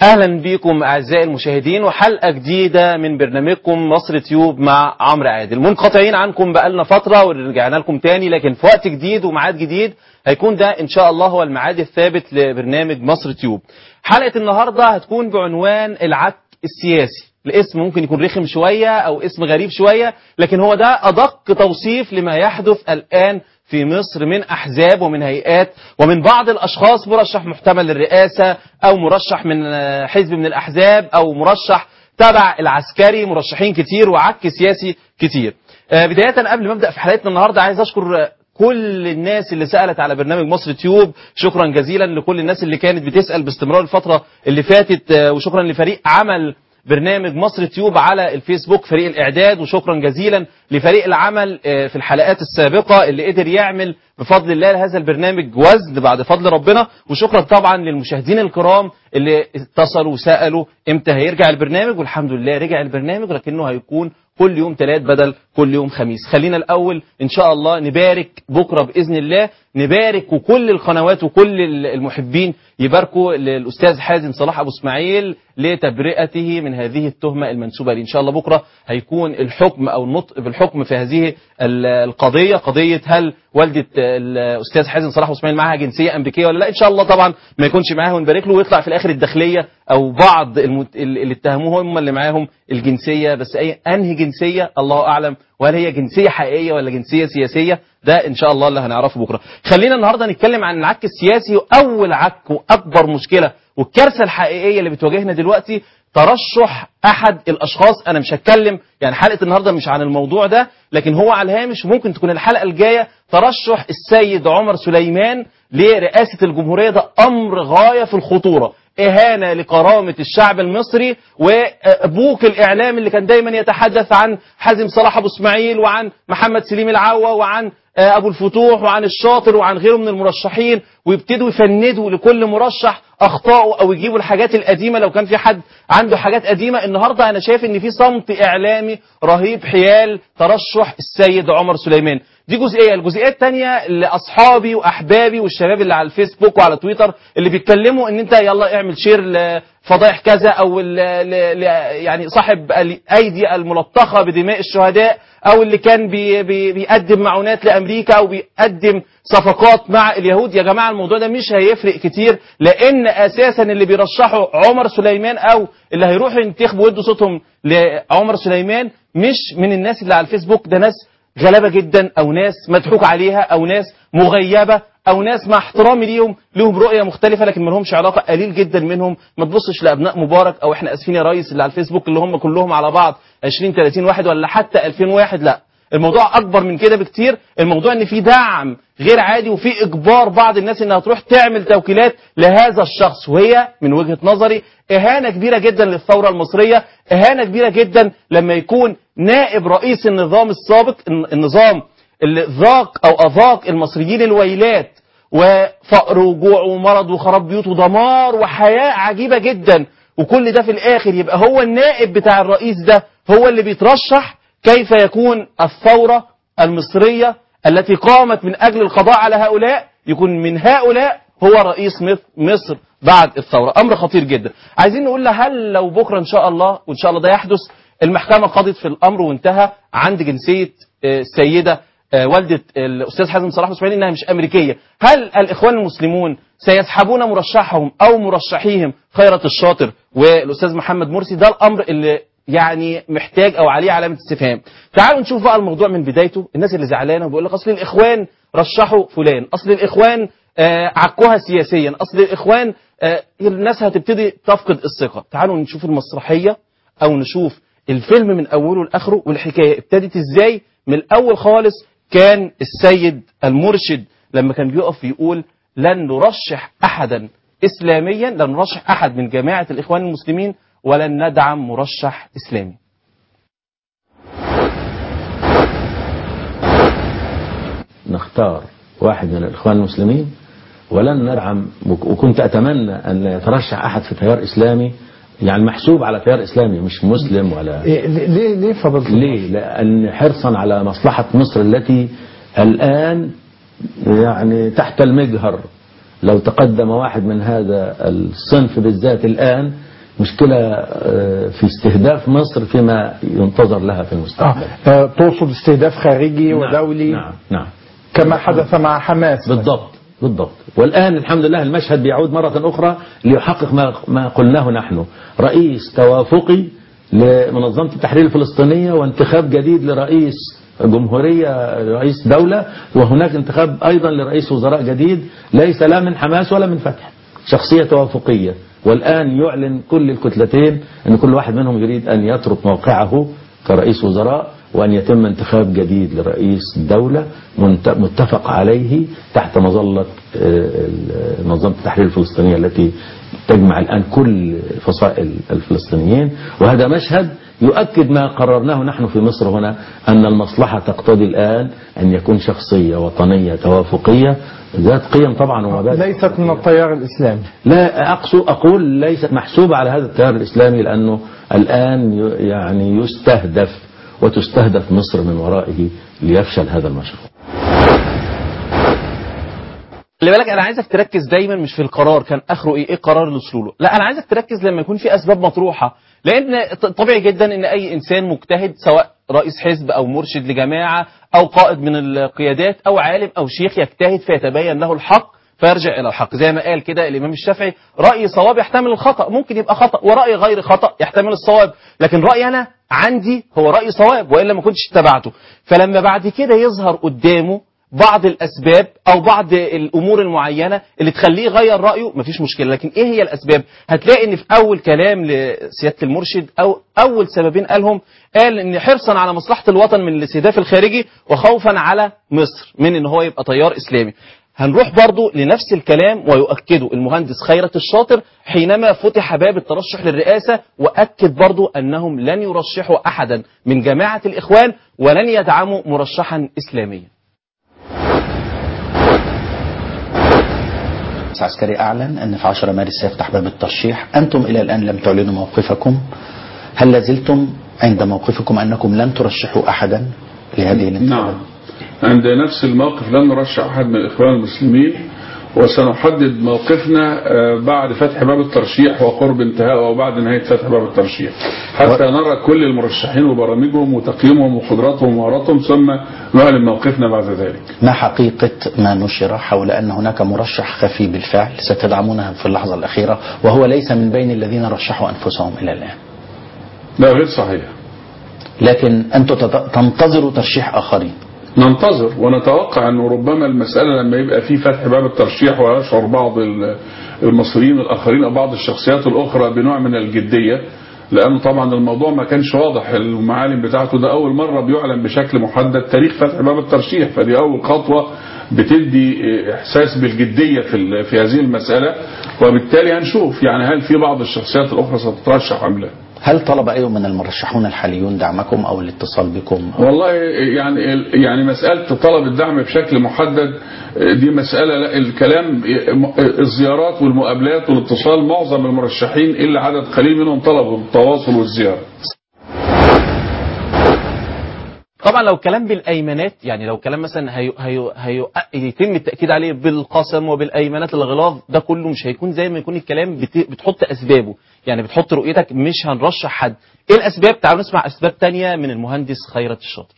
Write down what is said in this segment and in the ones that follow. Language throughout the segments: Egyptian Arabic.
اهلا بكم اعزائي المشاهدين وحلقه جديده من برنامجكم مصر تيوب مع عمرو عادل منقطعين عنكم بقالنا فتره ورجعنا لكم تاني لكن في وقت جديد وميعاد جديد هيكون ده ان شاء الله هو الميعاد الثابت لبرنامج مصر تيوب حلقه النهارده هتكون بعنوان العك السياسي الاسم ممكن يكون رخم شويه او اسم غريب شويه لكن هو ده ادق توصيف لما يحدث الان في مصر من احزاب ومن هيئات ومن بعض الاشخاص مرشح محتمل للرئاسه او مرشح من حزب من الاحزاب او مرشح تبع العسكري مرشحين كتير وعك سياسي كتير بدايه قبل ما ابدا في حلقتنا النهارده عايز اشكر كل الناس اللي سألت على برنامج مصر تيوب شكرا جزيلا لكل الناس اللي كانت بتسأل باستمرار الفترة اللي فاتت وشكرا لفريق عمل برنامج مصر تيوب على الفيسبوك فريق الإعداد وشكرا جزيلا لفريق العمل في الحلقات السابقة اللي قدر يعمل بفضل الله هذا البرنامج وزن بعد فضل ربنا وشكرا طبعا للمشاهدين الكرام اللي اتصلوا وسألوا امتى هيرجع البرنامج والحمد لله رجع البرنامج ولكنه هيكون كل يوم ثلاث بدل كل يوم خميس خلينا الأول إن شاء الله نبارك بكرة بإذن الله نبارك وكل القنوات وكل المحبين يباركوا للأستاذ حازم صلاح أبو إسماعيل لتبرئته من هذه التهمة المنسوبة لي إن شاء الله بكرة هيكون الحكم أو النطق بالحكم في هذه القضية قضية هل والدة الأستاذ حازم صلاح أبو إسماعيل معها جنسية أمريكية ولا لا إن شاء الله طبعا ما يكونش معاها ونبارك له ويطلع في الآخر الداخلية أو بعض اللي اتهموه هم اللي معاهم الجنسية بس أي أنهي جنسية الله أعلم وهل هي جنسية حقيقية ولا جنسية سياسية ده إن شاء الله اللي هنعرفه بكرة خلينا النهاردة نتكلم عن العك السياسي وأول عك وأكبر مشكلة والكارثة الحقيقية اللي بتواجهنا دلوقتي ترشح أحد الأشخاص أنا مش هتكلم يعني حلقة النهاردة مش عن الموضوع ده لكن هو على الهامش وممكن تكون الحلقة الجاية ترشح السيد عمر سليمان لرئاسة الجمهورية ده أمر غاية في الخطورة إهانة لكرامة الشعب المصري وأبوك الإعلام اللي كان دايما يتحدث عن حازم صلاح أبو إسماعيل وعن محمد سليم العوا وعن أبو الفتوح وعن الشاطر وعن غيره من المرشحين ويبتدوا يفندوا لكل مرشح أخطائه أو يجيبوا الحاجات القديمة لو كان في حد عنده حاجات قديمة النهاردة أنا شايف إن في صمت إعلامي رهيب حيال ترشح السيد عمر سليمان دي جزئية الجزئية الثانية لأصحابي وأحبابي والشباب اللي على الفيسبوك وعلى تويتر اللي بيتكلموا إن أنت يلا اعمل شير لفضائح كذا أو ل ل يعني صاحب الأيدي الملطخة بدماء الشهداء أو اللي كان بي بي بيقدم معونات لأمريكا أو بيقدم صفقات مع اليهود يا جماعة الموضوع ده مش هيفرق كتير لأن أساسا اللي بيرشحوا عمر سليمان أو اللي هيروحوا ينتخبوا ويدوا صوتهم لعمر سليمان مش من الناس اللي على الفيسبوك ده ناس غلابة جدا او ناس مضحوك عليها او ناس مغيبة او ناس مع احترامي ليهم لهم رؤية مختلفة لكن ما لهمش علاقة قليل جدا منهم ما تبصش لابناء مبارك او احنا اسفين يا ريس اللي على الفيسبوك اللي هم كلهم على بعض 20 30 واحد ولا حتى 2000 واحد لا الموضوع اكبر من كده بكتير الموضوع ان في دعم غير عادي وفي اجبار بعض الناس انها تروح تعمل توكيلات لهذا الشخص وهي من وجهة نظري اهانة كبيرة جدا للثورة المصرية اهانة كبيرة جدا لما يكون نائب رئيس النظام السابق النظام اللي ذاق او اذاق المصريين الويلات وفقر وجوع ومرض وخراب بيوت ودمار وحياة عجيبة جدا وكل ده في الاخر يبقى هو النائب بتاع الرئيس ده هو اللي بيترشح كيف يكون الثورة المصرية التي قامت من أجل القضاء على هؤلاء يكون من هؤلاء هو رئيس مصر بعد الثورة أمر خطير جدا عايزين نقول هل لو بكرة إن شاء الله وإن شاء الله ده يحدث المحكمة قضت في الأمر وانتهى عند جنسية السيدة والدة الأستاذ حازم صلاح إسماعيل إنها مش أمريكية هل الإخوان المسلمون سيسحبون مرشحهم أو مرشحيهم خيرت الشاطر والأستاذ محمد مرسي ده الأمر اللي يعني محتاج او عليه علامه استفهام تعالوا نشوف بقى الموضوع من بدايته الناس اللي زعلانه وبيقول لك اصل الاخوان رشحوا فلان اصل الاخوان آه عكوها سياسيا اصل الاخوان آه الناس هتبتدي تفقد الثقه تعالوا نشوف المسرحيه او نشوف الفيلم من اوله لاخره والحكايه ابتدت ازاي من الاول خالص كان السيد المرشد لما كان بيقف يقول لن نرشح احدا اسلاميا لن نرشح احد من جماعه الاخوان المسلمين ولن ندعم مرشح إسلامي نختار واحد من الإخوان المسلمين ولن ندعم وكنت أتمنى أن يترشح أحد في تيار إسلامي يعني محسوب على تيار إسلامي مش مسلم ولا إيه ليه ليه فضلت ليه؟ لأن حرصا على مصلحة مصر التي الآن يعني تحت المجهر لو تقدم واحد من هذا الصنف بالذات الآن مشكلة آه، في استهداف مصر فيما ينتظر لها في آه. المستقبل آه، تقصد استهداف خارجي نعم، ودولي نعم نعم كما حدث مع حماس بالضبط بالضبط والآن الحمد لله المشهد بيعود مرة أخرى ليحقق ما, ما قلناه نحن رئيس توافقي لمنظمة التحرير الفلسطينية وانتخاب جديد لرئيس جمهورية رئيس دولة وهناك انتخاب أيضا لرئيس وزراء جديد ليس لا من حماس ولا من فتح شخصية توافقية والآن يعلن كل الكتلتين أن كل واحد منهم يريد أن يترك موقعه كرئيس وزراء وأن يتم انتخاب جديد لرئيس دولة منت- متفق عليه تحت مظلة آه، ال- منظمة التحرير الفلسطينية التي تجمع الآن كل فصائل الفلسطينيين وهذا مشهد يؤكد ما قررناه نحن في مصر هنا أن المصلحة تقتضي الآن أن يكون شخصية وطنية توافقية ذات قيم طبعا ومبادئ ليست من التيار الإسلامي لا أقصد أقول ليست محسوبة على هذا التيار الإسلامي لأنه الآن ي- يعني يستهدف وتستهدف مصر من ورائه ليفشل هذا المشروع خلي بالك انا عايزك تركز دايما مش في القرار كان اخره ايه ايه القرار اللي وصلوا له لا انا عايزك تركز لما يكون في اسباب مطروحه لان ط- طبيعي جدا ان اي انسان مجتهد سواء رئيس حزب او مرشد لجماعه او قائد من القيادات او عالم او شيخ يجتهد فيتبين له الحق فيرجع الى الحق زي ما قال كده الامام الشافعي راي صواب يحتمل الخطا ممكن يبقى خطا وراي غير خطا يحتمل الصواب لكن رايي انا عندي هو راي صواب والا ما كنتش اتبعته فلما بعد كده يظهر قدامه بعض الاسباب او بعض الامور المعينه اللي تخليه يغير رايه مفيش مشكله لكن ايه هي الاسباب هتلاقي ان في اول كلام لسياده المرشد او اول سببين قالهم قال ان حرصا على مصلحه الوطن من الاستهداف الخارجي وخوفا على مصر من ان هو يبقى تيار اسلامي هنروح برضو لنفس الكلام ويؤكده المهندس خيرت الشاطر حينما فتح باب الترشح للرئاسة وأكد برضو أنهم لن يرشحوا أحدا من جماعة الإخوان ولن يدعموا مرشحا إسلاميا المجلس العسكري أعلن أن في 10 مارس سيفتح باب الترشيح أنتم إلى الآن لم تعلنوا موقفكم هل لازلتم عند موقفكم أنكم لن ترشحوا أحدا لهذه الانتخابات نعم عند نفس الموقف لن نرشح أحد من الإخوان المسلمين وسنحدد موقفنا آه، بعد فتح باب الترشيح وقرب انتهاء أو بعد نهاية فتح باب الترشيح حتى نرى كل المرشحين وبرامجهم وتقييمهم وقدراتهم ومهاراتهم ثم نعلن موقفنا بعد ذلك ما حقيقة ما نشر حول أن هناك مرشح خفي بالفعل ستدعمونه في اللحظة الأخيرة وهو ليس من بين الذين رشحوا أنفسهم إلى الآن لا غير صحيح لكن أنتم تت- تنتظروا ترشيح آخرين ننتظر ونتوقع انه ربما المسألة لما يبقى في فتح باب الترشيح ويشعر بعض ال- المصريين الآخرين أو بعض الشخصيات الأخرى بنوع من الجدية لأنه طبعا الموضوع ما كانش واضح المعالم بتاعته ده أول مرة بيعلن بشكل محدد تاريخ فتح باب الترشيح فدي أول خطوة بتدي إحساس بالجدية في ال- في هذه المسألة وبالتالي هنشوف يعني هل في بعض الشخصيات الأخرى ستترشح أم لا هل طلب أي من المرشحون الحاليون دعمكم أو الاتصال بكم والله يعني يعني مسألة طلب الدعم بشكل محدد دي مسألة لا الكلام الزيارات والمقابلات والاتصال معظم المرشحين إلا عدد قليل منهم طلبوا التواصل والزيارة طبعا لو كلام بالايمانات يعني لو كلام مثلا هي هي هي يتم التاكيد عليه بالقسم وبالايمانات الغلاظ ده كله مش هيكون زي ما يكون الكلام بت- بتحط اسبابه يعني بتحط رؤيتك مش هنرشح حد ايه الاسباب تعالوا نسمع اسباب تانية من المهندس خيرت الشاطر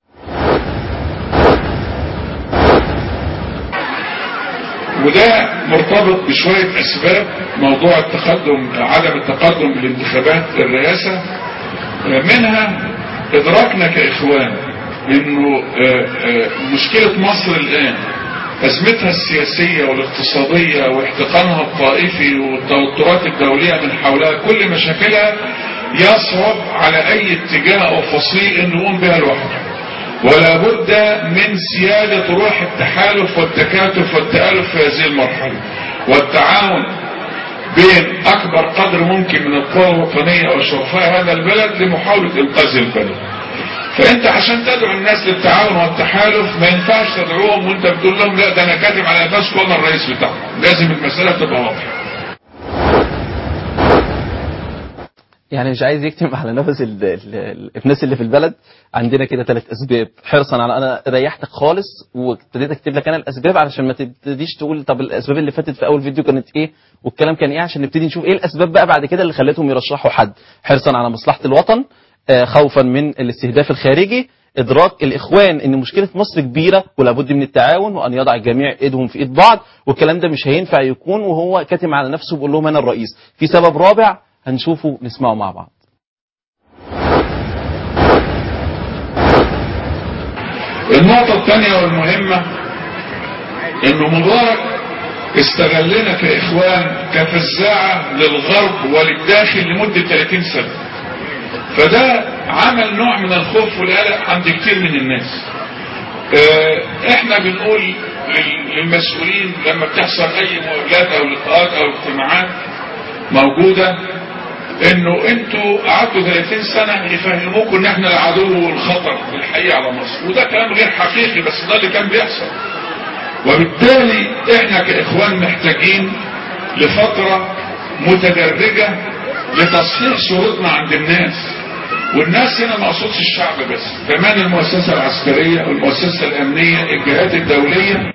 وده مرتبط بشوية أسباب موضوع التقدم عدم التقدم بالانتخابات الرئاسة منها إدراكنا كإخوان إنه آه، آه، مشكلة مصر الآن أزمتها السياسية والاقتصادية واحتقانها الطائفي والتوترات الدولية من حولها كل مشاكلها يصعب على أي اتجاه أو فصيل إنه يقوم بها لوحده ولا بد من سيادة روح التحالف والتكاتف والتآلف في هذه المرحلة والتعاون بين أكبر قدر ممكن من القوى الوطنية وشرفاء هذا البلد لمحاولة إنقاذ البلد فأنت عشان تدعو الناس للتعاون والتحالف ما ينفعش تدعوهم وأنت بتقول لهم لا ده أنا كاتب على نفسكم وأنا الرئيس بتاعهم لازم المسألة تبقى واضحة يعني مش عايز يكتم على نفس ال- ال- ال- الناس اللي في البلد عندنا كده ثلاث اسباب حرصا على انا ريحتك خالص وابتديت اكتب لك انا الاسباب علشان ما تبتديش تقول طب الاسباب اللي فاتت في اول فيديو كانت ايه والكلام كان ايه عشان نبتدي نشوف ايه الاسباب بقى بعد كده اللي خلتهم يرشحوا حد حرصا على مصلحه الوطن آه، خوفا من الاستهداف الخارجي ادراك الاخوان ان مشكله مصر كبيره ولابد من التعاون وان يضع الجميع ايدهم في ايد بعض والكلام ده مش هينفع يكون وهو كاتم على نفسه بيقول لهم انا الرئيس في سبب رابع هنشوفه نسمعه مع بعض النقطة الثانية والمهمة انه مبارك استغلنا كاخوان كفزاعة للغرب وللداخل لمدة 30 سنة فده عمل نوع من الخوف والقلق عند كتير من الناس آه، احنا بنقول لل- للمسؤولين لما بتحصل اي مقابلات او لقاءات او اجتماعات موجودة انه انتوا قعدتوا 30 سنة يفهموكم ان احنا العدو والخطر الحقيقي على مصر وده كلام غير حقيقي بس ده اللي كان بيحصل وبالتالي احنا كاخوان محتاجين لفترة متدرجة لتصحيح صورتنا عند الناس والناس هنا ما اقصدش الشعب بس كمان المؤسسة العسكرية والمؤسسة الامنية الجهات الدولية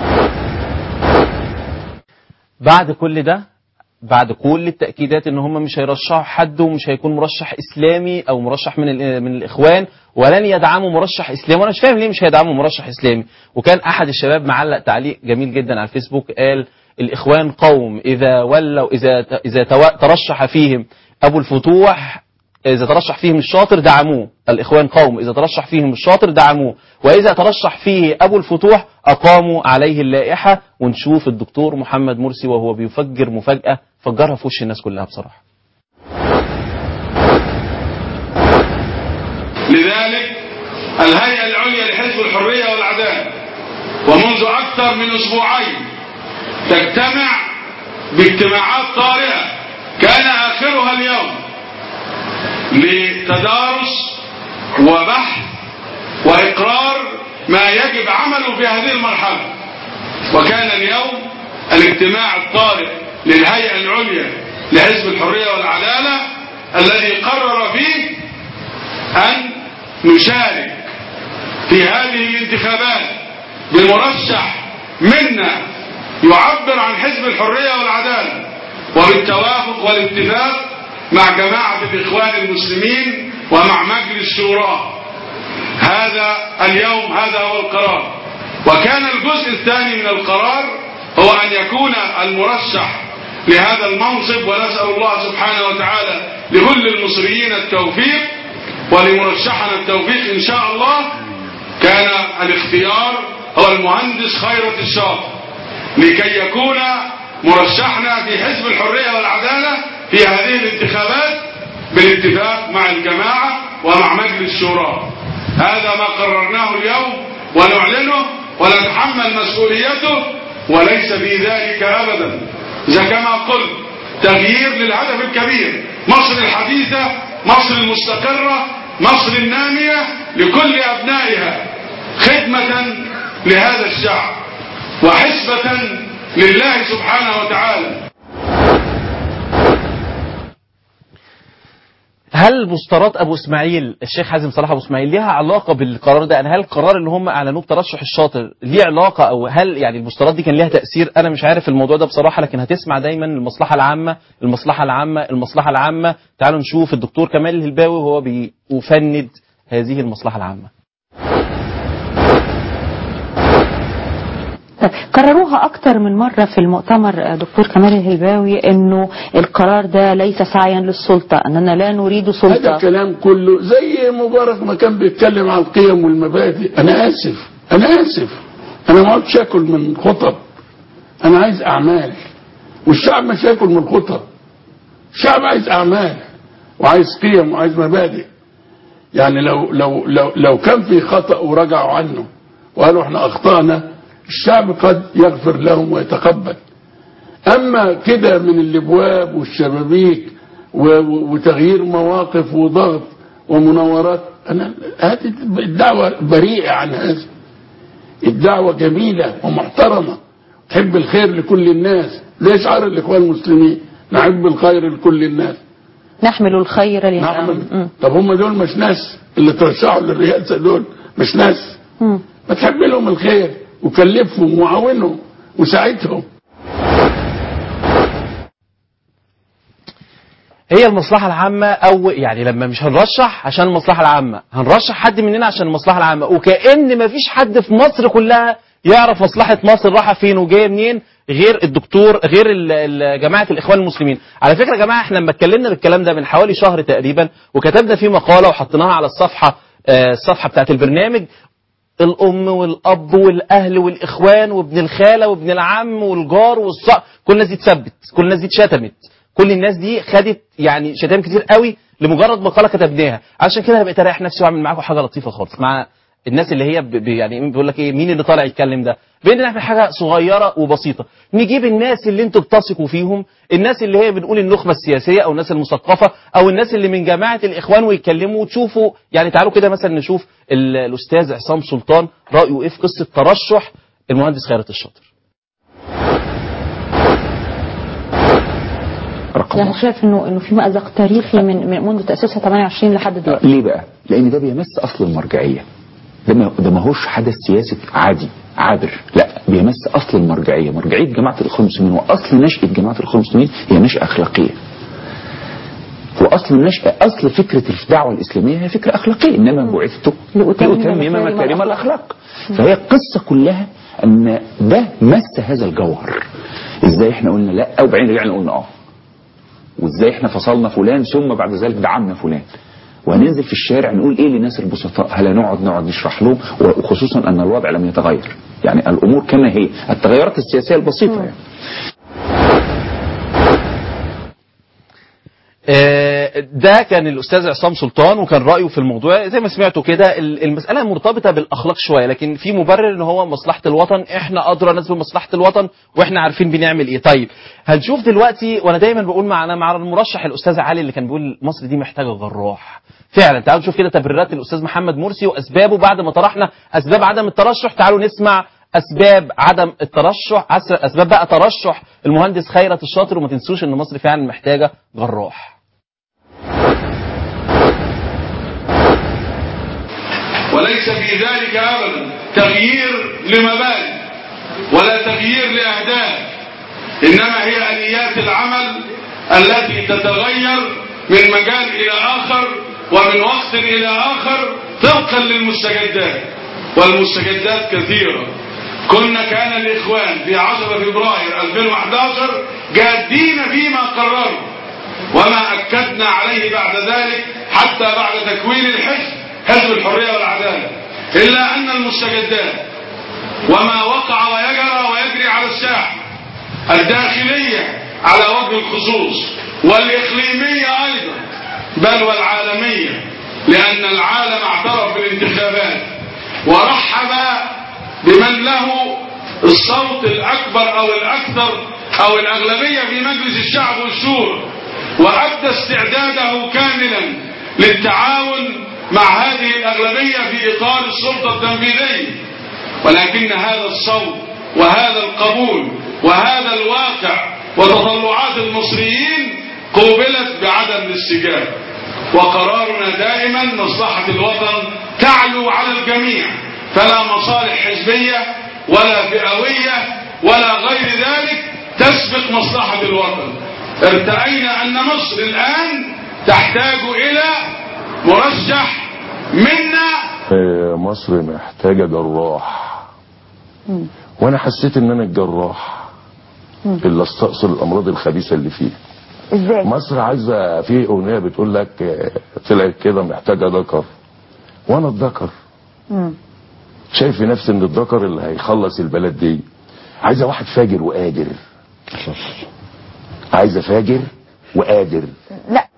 بعد كل ده بعد كل التأكيدات ان هم مش هيرشحوا حد ومش هيكون مرشح اسلامي او مرشح من ال- من الاخوان ولن يدعموا مرشح اسلامي وانا مش فاهم ليه مش هيدعموا مرشح اسلامي وكان احد الشباب معلق تعليق جميل جدا على الفيسبوك قال الاخوان قوم اذا ولوا اذا اذا تو- ترشح فيهم ابو الفتوح إذا ترشح فيهم الشاطر دعموه الإخوان قوم إذا ترشح فيهم الشاطر دعموه وإذا ترشح فيه أبو الفتوح أقاموا عليه اللائحة ونشوف الدكتور محمد مرسي وهو بيفجر مفاجأة فجرها في وش الناس كلها بصراحة لذلك الهيئة العليا لحزب الحرية والعدالة ومنذ أكثر من أسبوعين تجتمع باجتماعات طارئة كان آخرها اليوم لتدارس وبحث وإقرار ما يجب عمله في هذه المرحلة وكان اليوم الاجتماع الطارئ للهيئة العليا لحزب الحرية والعدالة الذي قرر فيه أن نشارك في هذه الانتخابات بمرشح منا يعبر عن حزب الحرية والعدالة وبالتوافق والاتفاق مع جماعة الإخوان المسلمين ومع مجلس شوراه هذا اليوم هذا هو القرار وكان الجزء الثاني من القرار هو أن يكون المرشح لهذا المنصب ونسأل الله سبحانه وتعالى لكل المصريين التوفيق ولمرشحنا التوفيق إن شاء الله كان الاختيار هو المهندس خيرت الشاطر لكي يكون مرشحنا في حزب الحرية والعدالة في هذه الانتخابات بالاتفاق مع الجماعة ومع مجلس الشورى هذا ما قررناه اليوم ونعلنه ونتحمل مسؤوليته وليس في ذلك أبدا إذا كما قلت تغيير للهدف الكبير مصر الحديثة مصر المستقرة مصر النامية لكل أبنائها خدمة لهذا الشعب وحسبة لله سبحانه وتعالى هل بوسترات ابو اسماعيل الشيخ حازم صلاح ابو اسماعيل ليها علاقه بالقرار ده يعني هل القرار اللي هم اعلنوه بترشح الشاطر ليه علاقه او هل يعني البوسترات دي كان ليها تاثير انا مش عارف الموضوع ده بصراحه لكن هتسمع دايما المصلحه العامه المصلحه العامه المصلحه العامه تعالوا نشوف الدكتور كمال الهلباوي وهو بيفند هذه المصلحه العامه كرروها أكتر من مرة في المؤتمر دكتور كمال الهلباوي أنه القرار ده ليس سعيا للسلطة أننا لا نريد هذا سلطة الكلام كله زي مبارك ما كان بيتكلم عن القيم والمبادئ انا اسف انا اسف انا ما عدتش اكل من خطب انا عايز اعمال والشعب مش هياكل من خطب الشعب عايز اعمال وعايز قيم وعايز مبادئ يعني لو لو لو لو كان في خطا ورجعوا عنه وقالوا احنا اخطانا الشعب قد يغفر لهم ويتقبل اما كده من الابواب والشبابيك و- و- وتغيير مواقف وضغط ومناورات انا هذه الدعوه بريئه عن هذا الدعوه جميله ومحترمه تحب الخير لكل الناس زي شعار الاخوان المسلمين نحب الخير لكل الناس نحمل الخير لله نعمل طب هم دول مش ناس اللي ترشحوا للرئاسه دول مش ناس مم. ما تحب لهم الخير وكلفهم وعاونهم وساعدهم هي المصلحة العامة أو يعني لما مش هنرشح عشان المصلحة العامة هنرشح حد مننا عشان المصلحة العامة وكأن مفيش حد في مصر كلها يعرف مصلحة مصر رايحة فين وجاية منين غير الدكتور غير ال- ال- جماعة الإخوان المسلمين على فكرة يا جماعة احنا لما اتكلمنا بالكلام ده من حوالي شهر تقريبا وكتبنا فيه مقالة وحطيناها على الصفحة آه، الصفحة بتاعت البرنامج الام والاب والاهل والاخوان وابن الخاله وابن العم والجار والص كل الناس دي اتثبت كل الناس دي اتشتمت كل الناس دي خدت يعني شتائم كتير قوي لمجرد مقاله كتبناها عشان كده انا بقيت اريح نفسي واعمل معاكم حاجه لطيفه خالص مع الناس اللي هي ب- ب- يعني بيقول لك ايه مين اللي طالع يتكلم ده بان نعمل حاجه صغيره وبسيطه نجيب الناس اللي انتوا بتثقوا فيهم الناس اللي هي بنقول النخبه السياسيه او الناس المثقفه او الناس اللي من جماعه الاخوان ويتكلموا وتشوفوا يعني تعالوا كده مثلا نشوف ال- الاستاذ عصام سلطان رايه ايه في قصه ترشح المهندس خيرت الشاطر رقم يعني واحد شايف انه انه في مأزق تاريخي من من منذ تأسيسها 28 لحد دلوقتي ليه بقى؟ لأن ده بيمس أصل المرجعية ده ما ده ما هوش حدث سياسي عادي عابر لا بيمس أصل المرجعية مرجعية جماعة الإخوان المسلمين وأصل نشأة جماعة الإخوان المسلمين هي نشأة أخلاقية وأصل النشأة أصل فكرة الدعوة الإسلامية هي فكرة أخلاقية إنما بعثت لأتمم لأتمم مكارم مكارم الأخلاق. الأخلاق فهي القصة كلها أن ده مس هذا الجوهر إزاي إحنا قلنا لا وبعدين رجعنا قلنا آه وازاي احنا فصلنا فلان ثم بعد ذلك دعمنا فلان وهننزل في الشارع نقول ايه للناس البسطاء هل نقعد نقعد نشرح لهم وخصوصا ان الوضع لم يتغير يعني الامور كما هي التغيرات السياسيه البسيطه يعني آه، ده كان الاستاذ عصام سلطان وكان رايه في الموضوع زي ما سمعتوا كده ال- المساله مرتبطه بالاخلاق شويه لكن في مبرر ان هو مصلحه الوطن احنا ادرى ناس بمصلحه الوطن واحنا عارفين بنعمل ايه طيب هنشوف دلوقتي وانا دايما بقول معنا مع المرشح الاستاذ علي اللي كان بيقول مصر دي محتاجه جراح فعلا تعالوا نشوف كده تبريرات الاستاذ محمد مرسي واسبابه بعد ما طرحنا اسباب عدم الترشح تعالوا نسمع اسباب عدم الترشح أس- اسباب بقى ترشح المهندس خيرت الشاطر وما تنسوش ان مصر فعلا محتاجه جراح وليس في ذلك ابدا تغيير لمبادئ ولا تغيير لاهداف انما هي اليات العمل التي تتغير من مجال الى اخر ومن وقت الى اخر طبقا للمستجدات والمستجدات كثيره كنا كان الاخوان في 10 فبراير 2011 جادين فيما قرروا وما اكدنا عليه بعد ذلك حتى بعد تكوين الحزب حزب الحريه والعداله الا ان المستجدات وما وقع ويجرى ويجري على الساحه الداخليه على وجه الخصوص والاقليميه ايضا بل والعالميه لان العالم اعترف بالانتخابات ورحب بمن له الصوت الاكبر او الاكثر او الاغلبيه في مجلس الشعب والشورى وابدى استعداده كاملا للتعاون مع هذه الاغلبيه في اطار السلطه التنفيذيه ولكن هذا الصوت وهذا القبول وهذا الواقع وتطلعات المصريين قوبلت بعدم الاستجابه وقرارنا دائما مصلحه الوطن تعلو على الجميع فلا مصالح حزبيه ولا فئويه ولا غير ذلك تسبق مصلحه الوطن ارتأينا ان مصر الان تحتاج الى مرشح منا آه، مصر محتاجة جراح وانا حسيت ان انا الجراح اللي استأصل الامراض الخبيثة اللي فيه ازاي مصر عايزة في اغنية بتقول لك آه، طلعت كده محتاجة ذكر وانا الذكر شايف في نفسي ان الذكر اللي هيخلص البلد دي عايزة واحد فاجر وقادر عايزة فاجر وقادر لا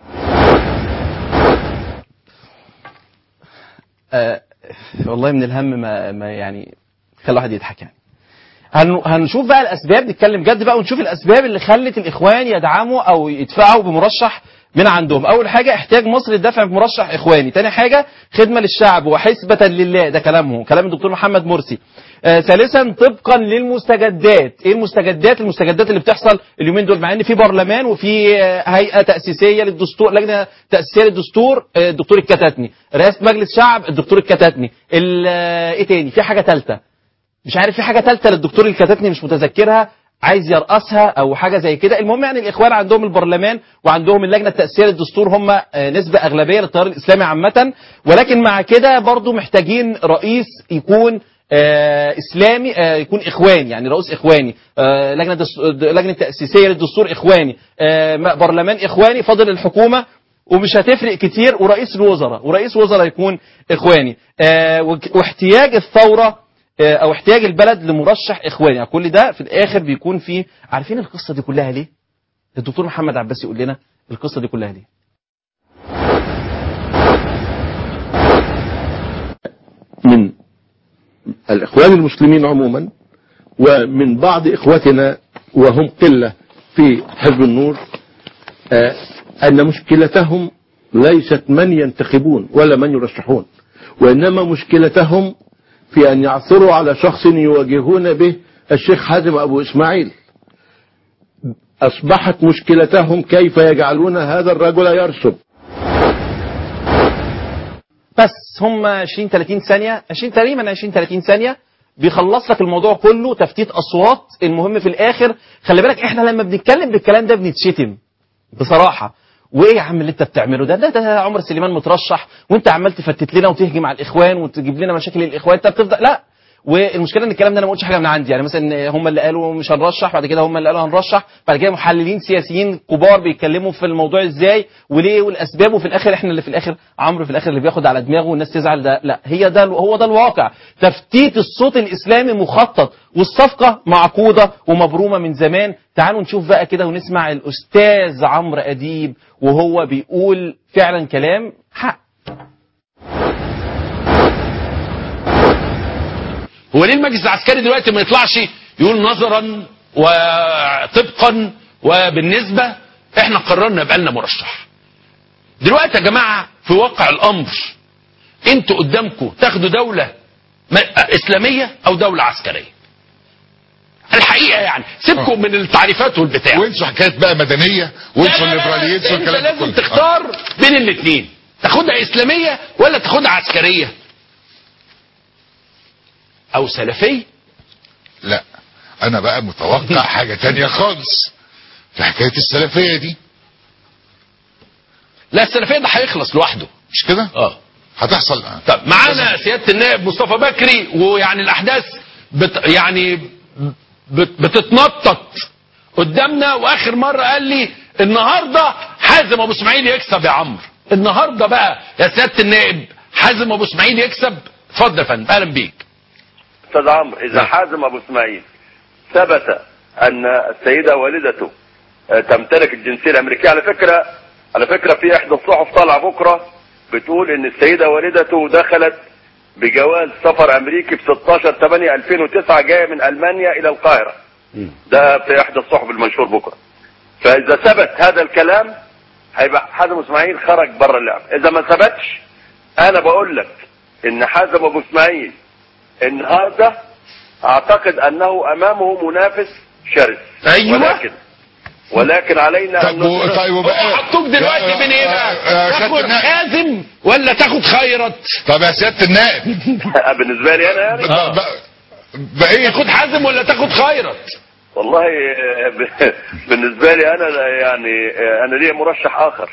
آه والله من الهم ما, ما يعني خلى الواحد يضحك يعني هن هنشوف بقى الاسباب نتكلم جد بقى ونشوف الاسباب اللي خلت الاخوان يدعموا او يدفعوا بمرشح من عندهم اول حاجه احتياج مصر للدفع بمرشح اخواني تاني حاجه خدمه للشعب وحسبه لله ده كلامهم كلام الدكتور محمد مرسي آه ثالثا طبقا للمستجدات ايه المستجدات المستجدات اللي بتحصل اليومين دول مع ان في برلمان وفي آه، هيئه تاسيسيه للدستور لجنه تاسيسيه للدستور آه، الدكتور الكتاتني رئاسه مجلس شعب الدكتور الكتاتني ال- آه، ايه تاني في حاجه ثالثه مش عارف في حاجه ثالثه للدكتور الكتاتني مش متذكرها عايز يرأسها او حاجه زي كده المهم يعني الاخوان عندهم البرلمان وعندهم اللجنه التاسيسيه للدستور هم آه، نسبه اغلبيه للتيار الاسلامي عامه ولكن مع كده برضو محتاجين رئيس يكون آه اسلامي آه يكون اخواني يعني رئيس اخواني آه لجنه دس- لجنه تاسيسيه للدستور اخواني آه م- برلمان اخواني فاضل الحكومه ومش هتفرق كتير ورئيس الوزراء ورئيس وزراء يكون اخواني آه وك- واحتياج الثوره آه، او احتياج البلد لمرشح اخواني يعني كل ده في الاخر بيكون فيه عارفين القصه دي كلها ليه الدكتور محمد عباس يقول لنا القصه دي كلها ليه من الإخوان المسلمين عموما ومن بعض إخوتنا وهم قلة في حزب النور آه، أن مشكلتهم ليست من ينتخبون ولا من يرشحون وإنما مشكلتهم في أن يعثروا على شخص يواجهون به الشيخ حازم أبو إسماعيل أصبحت مشكلتهم كيف يجعلون هذا الرجل يرسب بس هم 20 30 ثانيه 20 تقريبا 20 30 ثانيه بيخلص لك الموضوع كله تفتيت اصوات المهم في الاخر خلي بالك احنا لما بنتكلم بالكلام ده بنتشتم بصراحه وايه يا عم اللي انت بتعمله ده ده, ده عمر سليمان مترشح وانت عمال تفتت لنا وتهجم على الاخوان وتجيب لنا مشاكل الاخوان انت بتفضل لا والمشكله ان الكلام ده انا ما قلتش حاجه من عندي يعني مثلا هم اللي قالوا مش هنرشح بعد كده هم اللي قالوا هنرشح بعد كده محللين سياسيين كبار بيتكلموا في الموضوع ازاي وليه والاسباب وفي الاخر احنا اللي في الاخر عمرو في الاخر اللي بياخد على دماغه والناس تزعل ده لا هي ده هو ده الواقع تفتيت الصوت الاسلامي مخطط والصفقه معقوده ومبرومه من زمان تعالوا نشوف بقى كده ونسمع الاستاذ عمرو اديب وهو بيقول فعلا كلام حق هو ليه المجلس العسكري دلوقتي ما يطلعش يقول نظرا وطبقا وبالنسبه احنا قررنا يبقى لنا مرشح دلوقتي يا جماعه في واقع الامر انتوا قدامكم تاخدوا دوله م- اسلاميه او دوله عسكريه الحقيقه يعني سيبكم من التعريفات والبتاع وانسوا حكايه بقى مدنيه وانسوا الليبراليين انت والكلام ده لازم كله تختار بين الاثنين تاخدها اسلاميه ولا تاخدها عسكريه او سلفيه لا انا بقى متوقع حاجه تانية خالص في حكايه السلفيه دي لا السلفيه ده هيخلص لوحده مش كده اه هتحصل طب معانا سياده النائب مصطفى بكري ويعني الاحداث بت يعني بت بتتنطط قدامنا واخر مره قال لي النهارده حازم ابو اسماعيل يكسب يا عمرو النهارده بقى يا سياده النائب حازم ابو اسماعيل يكسب اتفضل يا فندم اهلا بيك استاذ عمرو اذا حازم ابو اسماعيل ثبت ان السيده والدته آه، تمتلك الجنسيه الامريكيه على فكره على فكره في احدى الصحف طالعه بكره بتقول ان السيده والدته دخلت بجواز سفر امريكي ب 16 8 2009 جايه من المانيا الى القاهره ده في احدى الصحف المنشور بكره فاذا ثبت هذا الكلام هيبقى حازم اسماعيل خرج بره اللعب اذا ما ثبتش انا بقول لك ان حازم ابو اسماعيل النهارده اعتقد انه امامه منافس شرس أيوة. ولكن ولكن علينا طب و- طيب وبقى حطوك دلوقتي بين ايه بقى يا- يا سيادة تاخد النائب. حازم ولا تاخد خيرت طب يا سياده النائب بالنسبه لي انا يعني ب- ب- بقيت تاخد حازم ولا تاخد خيرت والله آه، ب- بالنسبه لي انا لا يعني آه، انا ليا مرشح اخر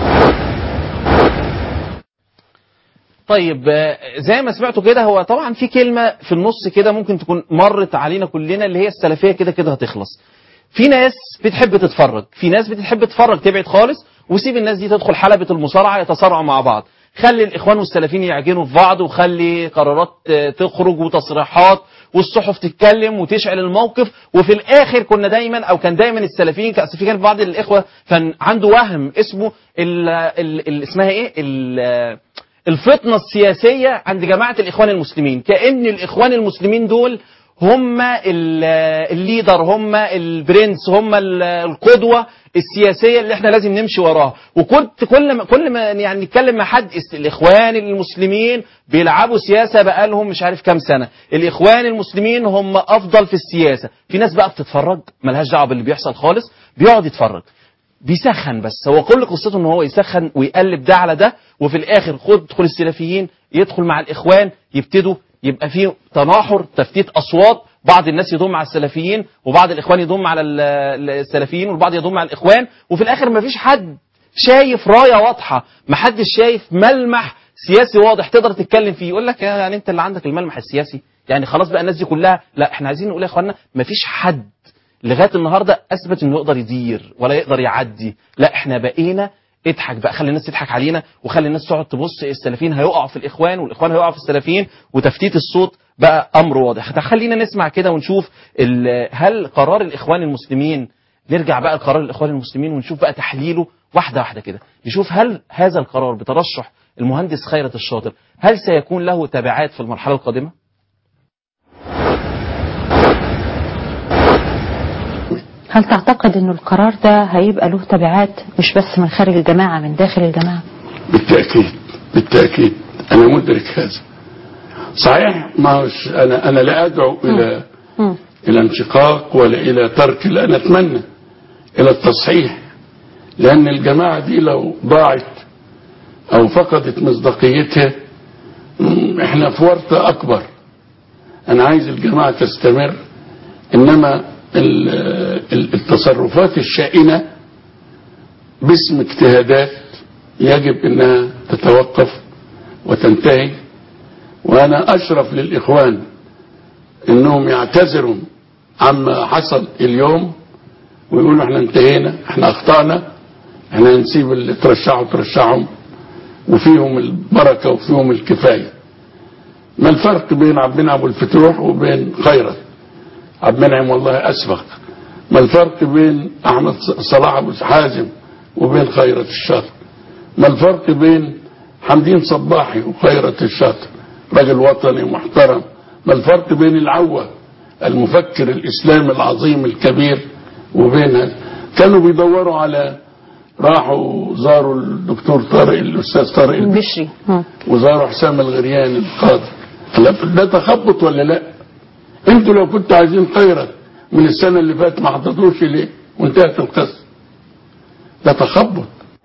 طيب آه، زي ما سمعتوا كده هو طبعا في كلمة في النص كده ممكن تكون مرت علينا كلنا اللي هي السلفية كده كده هتخلص في ناس بتحب تتفرج في ناس بتحب تتفرج تبعد خالص وسيب الناس دي تدخل حلبة المصارعة يتصارعوا مع بعض خلي الإخوان والسلفيين يعجنوا في بعض وخلي قرارات آه، تخرج وتصريحات والصحف تتكلم وتشعل الموقف وفي الآخر كنا دايما أو كان دايما السلفيين كان في كان بعض الإخوة كان عنده وهم اسمه ال ال ال اسمها إيه ال الفطنة السياسية عند جماعة الإخوان المسلمين كأن الإخوان المسلمين دول هم ال- الليدر هم البرنس هم ال- القدوة السياسيه اللي احنا لازم نمشي وراها وكنت كل ما كل ما يعني نتكلم مع حد است- الاخوان المسلمين بيلعبوا سياسه بقالهم مش عارف كام سنه الاخوان المسلمين هم افضل في السياسه في ناس بقى بتتفرج ملهاش دعوه باللي بيحصل خالص بيقعد يتفرج بيسخن بس هو كل قصته ان هو يسخن ويقلب ده على ده وفي الاخر خد دخول السلفيين يدخل مع الاخوان يبتدوا يبقى في تناحر تفتيت اصوات بعض الناس يضم مع السلفيين وبعض الاخوان يضم على ال- ال- السلفيين والبعض يضم مع الاخوان وفي الاخر مفيش حد شايف رايه واضحه محدش شايف ملمح سياسي واضح تقدر تتكلم فيه يقول لك يعني انت اللي عندك الملمح السياسي يعني خلاص بقى الناس دي كلها لا احنا عايزين نقول يا اخوانا مفيش حد لغايه النهارده اثبت انه يقدر يدير ولا يقدر يعدي لا احنا بقينا اضحك بقى خلي الناس تضحك علينا وخلي الناس تقعد تبص السلفيين هيقعوا في الاخوان والاخوان هيقعوا في السلفيين وتفتيت الصوت بقى امر واضح طب خلينا نسمع كده ونشوف ال- هل قرار الاخوان المسلمين نرجع بقى لقرار الاخوان المسلمين ونشوف بقى تحليله واحده واحده كده نشوف هل هذا القرار بترشح المهندس خيرت الشاطر هل سيكون له تبعات في المرحله القادمه هل تعتقد انه القرار ده هيبقى له تبعات مش بس من خارج الجماعة من داخل الجماعة بالتأكيد بالتأكيد أنا مدرك هذا صحيح ما هوش أنا أنا لا أدعو إلى مم. إلى انشقاق ولا إلى ترك لا أنا أتمنى إلى التصحيح لأن الجماعة دي لو ضاعت أو فقدت مصداقيتها مم، إحنا في ورطة أكبر أنا عايز الجماعة تستمر إنما ال- ال- التصرفات الشائنة باسم اجتهادات يجب انها تتوقف وتنتهي وانا اشرف للاخوان انهم يعتذروا عما حصل اليوم ويقولوا احنا انتهينا احنا اخطأنا احنا هنسيب اللي ترشحوا ترشحهم وفيهم البركة وفيهم الكفاية ما الفرق بين عبد المنعم ابو الفتوح وبين خيرت عبد المنعم والله اسبق ما الفرق بين احمد صلاح ابو حازم وبين خيرت الشاطر ما الفرق بين حمدين صباحي وخيرت الشاطر راجل وطني محترم ما الفرق بين العوة المفكر الإسلامي العظيم الكبير وبين هذا كانوا بيدوروا على راحوا زاروا الدكتور طارق الأستاذ طارق البشري مم. وزاروا حسام الغرياني القاضي لا، ده تخبط ولا لا انتوا لو كنتوا عايزين خيرت من السنة اللي فاتت ما حطيتوش ليه وانتهت القصة ده تخبط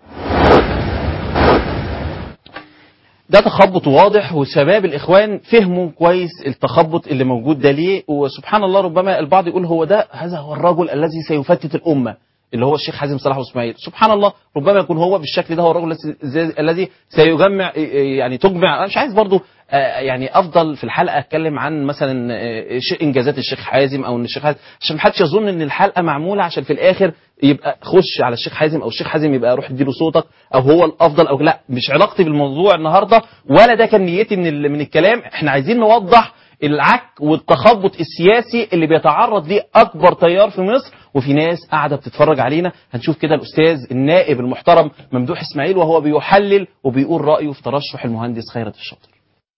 ده تخبط واضح وشباب الاخوان فهموا كويس التخبط اللي موجود ده ليه وسبحان الله ربما البعض يقول هو ده هذا هو الرجل الذي سيفتت الامه اللي هو الشيخ حازم صلاح واسماعيل سبحان الله ربما يكون هو بالشكل ده هو الرجل الذي- الذي سيجمع يعني تجمع أنا مش عايز برضو آه، يعني افضل في الحلقه اتكلم عن مثلا آه، شيء انجازات الشيخ حازم او ان الشيخ حازم عشان محدش يظن ان الحلقه معموله عشان في الاخر يبقى خش على الشيخ حازم او الشيخ حازم يبقى روح اديله صوتك او هو الافضل او لا مش علاقتي بالموضوع النهارده ولا ده كان نيتي من ال- من الكلام احنا عايزين نوضح العك والتخبط السياسي اللي بيتعرض ليه اكبر تيار في مصر وفي ناس قاعده بتتفرج علينا هنشوف كده الاستاذ النائب المحترم ممدوح اسماعيل وهو بيحلل وبيقول رايه في ترشح المهندس خيرت الشاطر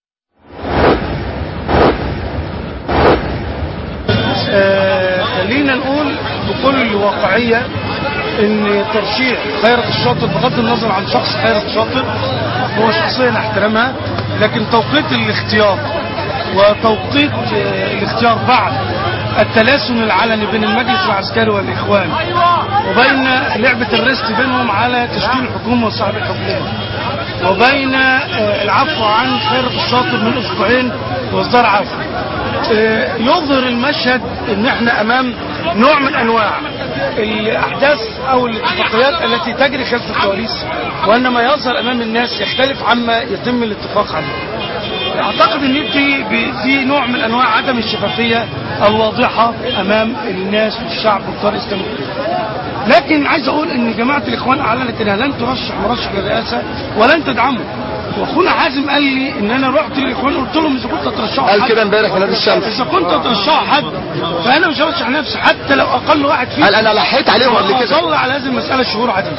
آه، خلينا نقول بكل واقعية ان ترشيح خيرت الشاطر بغض النظر عن شخص خيرت الشاطر هو شخصية نحترمها لكن توقيت الاختيار وتوقيت آه، الاختيار بعد التلاسن العلني بين المجلس العسكري والاخوان وبين لعبة الريست بينهم على تشكيل الحكومة وصاحب الحكومة وبين آه، العفو عن خيرت الشاطر من اسبوعين واصدار عفو آه، يظهر المشهد ان احنا امام نوع من انواع الاحداث او الاتفاقيات التي تجري خلف الكواليس وان ما يظهر امام الناس يختلف عما يتم الاتفاق عليه اعتقد ان في في نوع من انواع عدم الشفافيه الواضحه امام الناس والشعب والقطاع الاسلامي لكن عايز اقول ان جماعه الاخوان اعلنت انها لن ترشح مرشح للرئاسه ولن تدعمه واخونا حازم قال لي ان انا رحت للاخوان قلت لهم اذا كنت ترشحوا قال حد- كده امبارح في نادي الشمس. اذا كنت ترشحوا حد فانا مش هرشح نفسي حتى لو اقل واحد فيكم قال أنا لحيت عليهم قبل كده. وأظل على هذه المساله شهور عديده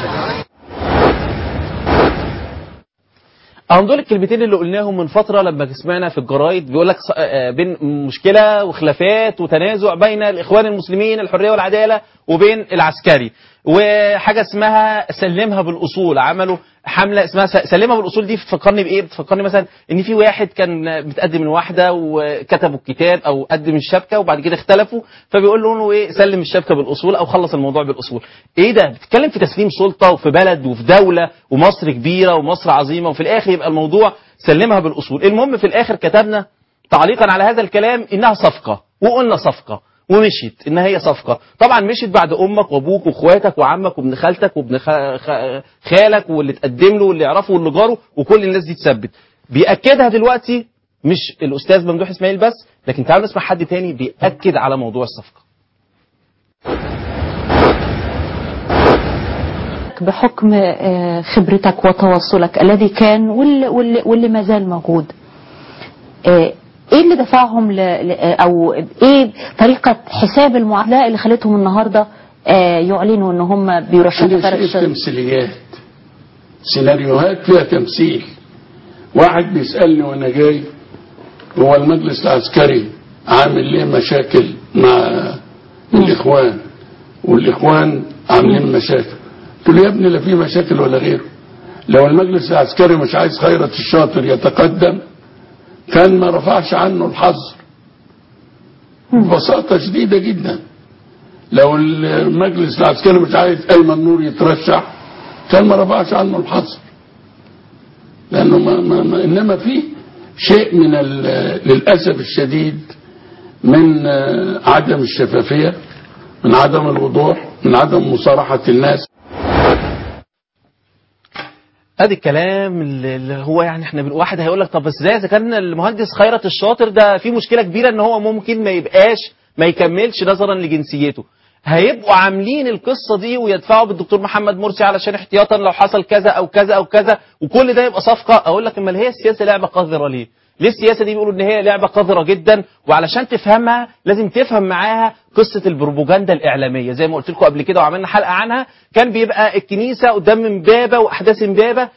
اهم دول الكلمتين اللي قلناهم من فتره لما سمعنا في الجرايد بيقول لك ص- آه، بين مشكله وخلافات وتنازع بين الاخوان المسلمين الحريه والعداله وبين العسكري وحاجه اسمها سلمها بالاصول عملوا حمله اسمها س- سلمها بالاصول دي بتفكرني بايه بتفكرني مثلا ان في واحد كان متقدم لواحده وكتبوا الكتاب او قدم الشبكه وبعد كده اختلفوا فبيقول له ايه سلم الشبكه بالاصول او خلص الموضوع بالاصول ايه ده بتتكلم في تسليم سلطه وفي بلد وفي دوله ومصر كبيره ومصر عظيمه وفي الاخر يبقى الموضوع سلمها بالاصول المهم في الاخر كتبنا تعليقا على هذا الكلام انها صفقه وقلنا صفقه ومشيت ان هي صفقه طبعا مشيت بعد امك وابوك واخواتك وعمك وابن خالتك وابن خ- خ- خالك واللي تقدم له واللي يعرفه واللي جاره وكل الناس دي تثبت بياكدها دلوقتي مش الاستاذ ممدوح اسماعيل بس لكن تعالوا نسمع حد تاني بياكد على موضوع الصفقه بحكم آه، خبرتك وتواصلك الذي كان واللي, واللي, واللي ما زال موجود آه، ايه اللي دفعهم ل... ل- او ايه طريقة حساب المعادلة اللي خلتهم النهاردة آه، يعلنوا ان هم بيرشحوا أنا فرق شايف الشرق تمثيليات سيناريوهات فيها تمثيل واحد بيسألني وانا جاي هو المجلس العسكري عامل ليه مشاكل مع الاخوان والاخوان عاملين مشاكل قلت له يا ابني لا في مشاكل ولا غيره لو المجلس العسكري مش عايز خيرت الشاطر يتقدم كان ما رفعش عنه الحظر ببساطة شديدة جدا لو المجلس العسكري مش عايز ايمن نور يترشح كان ما رفعش عنه الحظر لانه ما ما ما انما في شيء من ال- للاسف الشديد من آه، عدم الشفافيه من عدم الوضوح من عدم مصارحه الناس ادي الكلام اللي اللي هو يعني احنا بن- واحد هيقول لك طب ازاي اذا كان المهندس خيرت الشاطر ده في مشكله كبيره ان هو ممكن ما يبقاش ما يكملش نظرا لجنسيته هيبقوا عاملين القصه دي ويدفعوا بالدكتور محمد مرسي علشان احتياطا لو حصل كذا او كذا او كذا وكل ده يبقى صفقه اقول لك امال هي السياسه لعبه قذره ليه؟ ليه السياسه دي بيقولوا ان هي لعبه قذره جدا وعلشان تفهمها لازم تفهم معاها قصه البروباجندا الاعلاميه زي ما قلت لكم قبل كده وعملنا حلقه عنها كان بيبقى الكنيسه قدام امبابه واحداث امبابه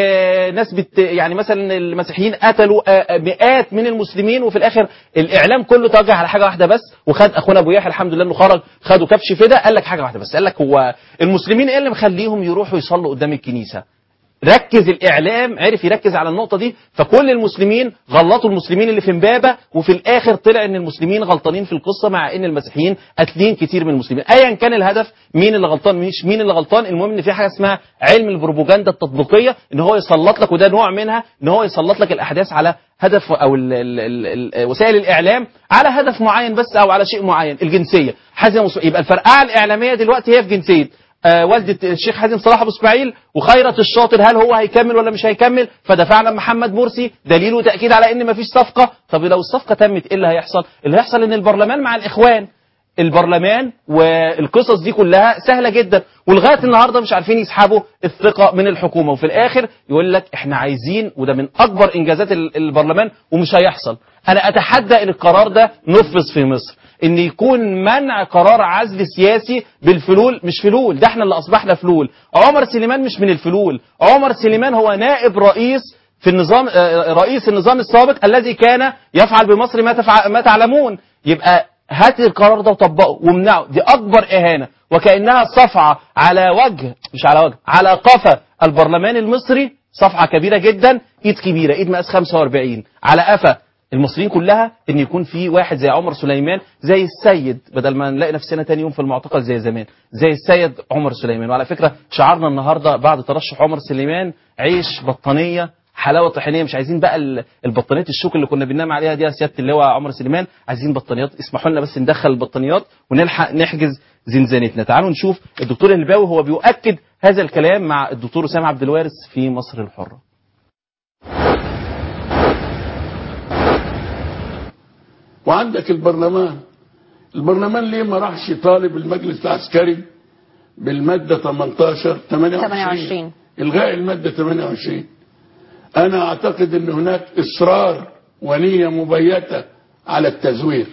وناس بت يعني مثلا المسيحيين قتلوا آه، مئات من المسلمين وفي الاخر الاعلام كله توجه على حاجه واحده بس وخد اخونا ابو يحيى الحمد لله انه خرج خدوا كبش فدا قال لك حاجه واحده بس قال لك هو المسلمين ايه اللي مخليهم يروحوا يصلوا قدام الكنيسه ركز الاعلام عرف يركز على النقطه دي فكل المسلمين غلطوا المسلمين اللي في امبابه وفي الاخر طلع ان المسلمين غلطانين في القصه مع ان المسيحيين قاتلين كتير من المسلمين ايا كان الهدف مين اللي غلطان مش مين اللي غلطان المهم ان في حاجه اسمها علم البروباجندا التطبيقيه ان هو يسلط لك وده نوع منها ان هو يسلط لك الاحداث على هدف او ال ال ال ال وسائل الاعلام على هدف معين بس او على شيء معين الجنسيه حازم أبو- يبقى الفرقعه الاعلاميه دلوقتي هي في جنسيه آه، والدة الشيخ حازم صلاح ابو اسماعيل وخيرت الشاطر هل هو هيكمل ولا مش هيكمل فدفعنا محمد مرسي دليل وتاكيد على ان مفيش صفقه طب لو الصفقه تمت ايه اللي هيحصل اللي هيحصل ان البرلمان مع الاخوان البرلمان والقصص دي كلها سهله جدا ولغايه النهارده مش عارفين يسحبوا الثقه من الحكومه وفي الاخر يقول لك احنا عايزين وده من اكبر انجازات ال- البرلمان ومش هيحصل انا اتحدى ان القرار ده نفذ في مصر ان يكون منع قرار عزل سياسي بالفلول مش فلول ده احنا اللي اصبحنا فلول عمر سليمان مش من الفلول عمر سليمان هو نائب رئيس في النظام آه، رئيس النظام السابق الذي كان يفعل بمصر ما تفع ما تعلمون يبقى هات القرار ده وطبقه وامنعه دي اكبر اهانه وكانها صفعه على وجه مش على وجه على قفا البرلمان المصري صفعه كبيره جدا ايد كبيره ايد مقاس 45 على قفا المصريين كلها ان يكون في واحد زي عمر سليمان زي السيد بدل ما نلاقي نفسنا تاني يوم في المعتقل زي زمان زي السيد عمر سليمان وعلى فكره شعارنا النهارده بعد ترشح عمر سليمان عيش بطانيه حلاوه طحينيه مش عايزين بقى ال- البطانيات الشوك اللي كنا بننام عليها دي يا سياده اللواء عمر سليمان عايزين بطانيات اسمحوا لنا بس ندخل البطانيات ونلحق نحجز زنزانتنا تعالوا نشوف الدكتور الهلباوي هو بيؤكد هذا الكلام مع الدكتور اسامه عبد الوارث في مصر الحره وعندك البرلمان البرلمان ليه ما راحش يطالب المجلس العسكري بالمادة 18 28 28 إلغاء المادة 28 أنا أعتقد أن هناك إصرار ونية مبيتة على التزوير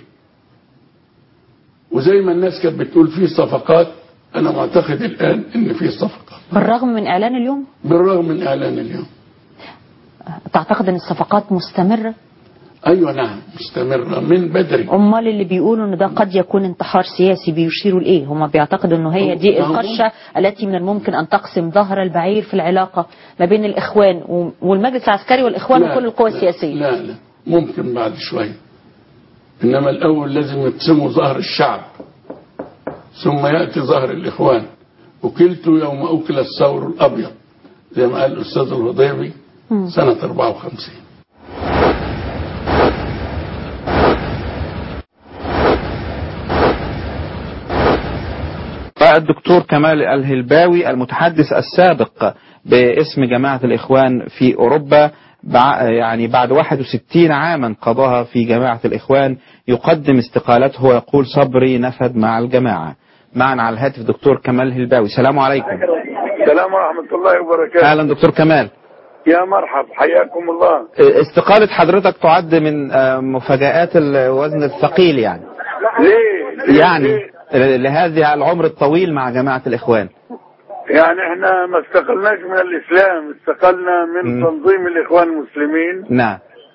وزي ما الناس كانت بتقول في صفقات أنا معتقد الآن أن في صفقة بالرغم من اعلان اليوم بالرغم من إعلان اليوم تعتقد ان الصفقات مستمرة ايوه نعم مستمره من بدري امال اللي بيقولوا ان ده قد يكون انتحار سياسي بيشيروا لايه هم بيعتقدوا انه هي دي ما هو القشه التي من الممكن ان تقسم ظهر البعير في العلاقه ما بين الاخوان و- والمجلس العسكري والاخوان لا، وكل القوى لا، السياسيه لا لا ممكن بعد شويه انما الاول لازم يقسموا ظهر الشعب ثم ياتي ظهر الاخوان وكلت يوم اكل الثور الابيض زي ما قال الاستاذ الهضيبي سنه 54 الدكتور كمال الهلباوي المتحدث السابق باسم جماعة الإخوان في أوروبا بع- يعني بعد 61 عاما قضاها في جماعة الإخوان يقدم استقالته ويقول صبري نفد مع الجماعة معنا على الهاتف دكتور كمال الهلباوي السلام عليكم السلام ورحمة الله وبركاته أهلا دكتور كمال يا مرحب حياكم الله استقالة حضرتك تعد من آه، مفاجآت الوزن الثقيل يعني ليه؟ ليه؟ يعني ليه؟ لهذه العمر الطويل مع جماعة الإخوان يعني احنا ما استقلناش من الإسلام استقلنا من مم. تنظيم الإخوان المسلمين نعم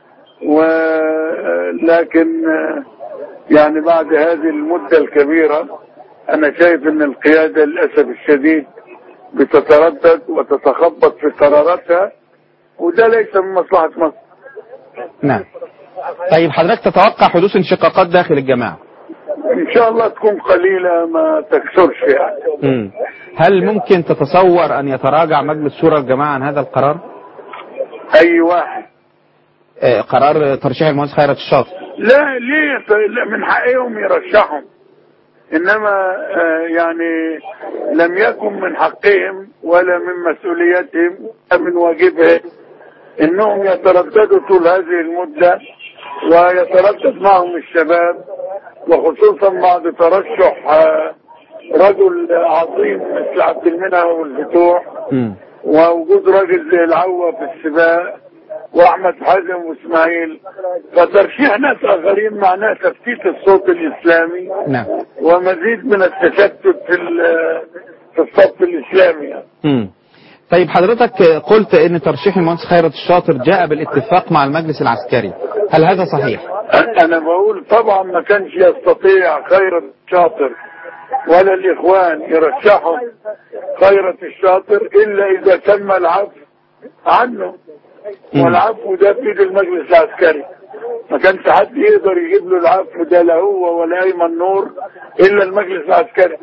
ولكن يعني بعد هذه المدة الكبيرة أنا شايف أن القيادة للأسف الشديد بتتردد وتتخبط في قراراتها وده ليس من مصلحة مصر نعم طيب حضرتك تتوقع حدوث انشقاقات داخل الجماعة إن شاء الله تكون قليلة ما تكثرش يعني مم. هل ممكن تتصور أن يتراجع مجلس شورى الجماعة عن هذا القرار أي واحد آه، قرار ترشيح المهندس خيرت الشاطر لا ليه لا، من حقهم يرشحهم انما آه، يعني لم يكن من حقهم ولا من مسؤوليتهم ولا من واجبهم انهم يترددوا طول هذه المده ويتردد معهم الشباب وخصوصا بعد ترشح آه، رجل عظيم مثل عبد المنعم والفتوح ووجود راجل زي العوة في السباق واحمد حازم واسماعيل فترشيح ناس اخرين معناه تفتيت الصوت الاسلامي نعم ومزيد من التشتت في ال- في الصف الاسلامي يعني. مم. طيب حضرتك قلت ان ترشيح المهندس خيرت الشاطر جاء بالاتفاق مع المجلس العسكري هل هذا صحيح انا بقول طبعا ما كانش يستطيع خيرت الشاطر ولا الاخوان يرشحوا خيرت الشاطر الا اذا تم العفو عنه والعفو ده في ايد المجلس العسكري ما كانش حد يقدر يجيب له العفو ده لا هو ولا ايمن نور الا المجلس العسكري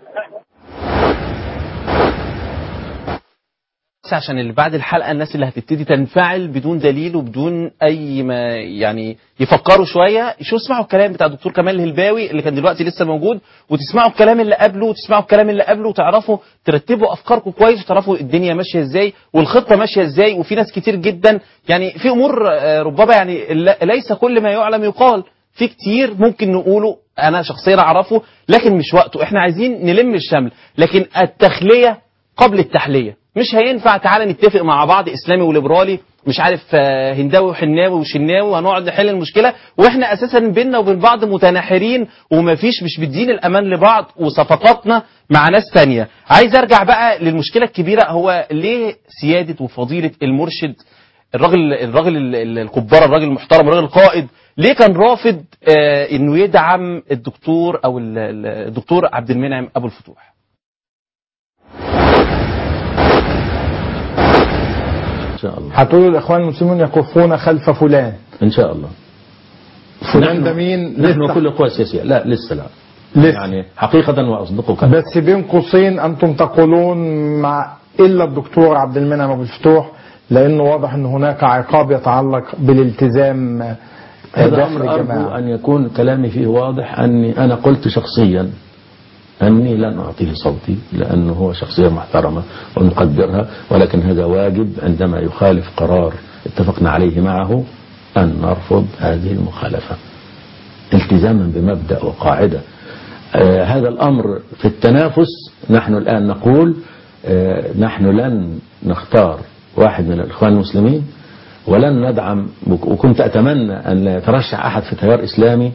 بس عشان اللي بعد الحلقه الناس اللي هتبتدي تنفعل بدون دليل وبدون اي ما يعني يفكروا شويه شو اسمعوا الكلام بتاع الدكتور كمال الهلباوي اللي كان دلوقتي لسه موجود وتسمعوا الكلام اللي قبله وتسمعوا الكلام اللي قبله وتعرفوا ترتبوا افكاركم كويس وتعرفوا الدنيا ماشيه ازاي والخطه ماشيه ازاي وفي ناس كتير جدا يعني في امور آه، ربما يعني لا- ليس كل ما يعلم يقال في كتير ممكن نقوله انا شخصيا اعرفه لكن مش وقته احنا عايزين نلم الشمل لكن التخليه قبل التحليه مش هينفع تعالى نتفق مع بعض اسلامي وليبرالي مش عارف آه، هنداوي وحناوي وشناوي وهنقعد نحل المشكله واحنا اساسا بيننا وبين بعض متناحرين ومفيش مش مدين الامان لبعض وصفقاتنا مع ناس تانية عايز ارجع بقى للمشكله الكبيره هو ليه سياده وفضيله المرشد الراجل الراجل ال- ال- الكبار الراجل المحترم الراجل القائد ليه كان رافض آه، انه يدعم الدكتور او ال- ال- الدكتور عبد المنعم ابو الفتوح ان شاء الله هتقولوا الاخوان المسلمون يكفون خلف فلان ان شاء الله فلان ده مين نحن لسه- كل القوى السياسيه لا لسه لا لسه. يعني حقيقه واصدقك بس بين قوسين انتم تقولون مع الا الدكتور عبد المنعم ابو الفتوح لانه واضح ان هناك عقاب يتعلق بالالتزام هذا داخل امر ارجو الجماعه ان يكون كلامي فيه واضح اني انا قلت شخصيا اني لن اعطيه صوتي لانه هو شخصيه محترمه ونقدرها ولكن هذا واجب عندما يخالف قرار اتفقنا عليه معه ان نرفض هذه المخالفه التزاما بمبدا وقاعده آه هذا الامر في التنافس نحن الان نقول آه نحن لن نختار واحد من الاخوان المسلمين ولن ندعم وكنت اتمنى ان لا يترشح احد في تيار اسلامي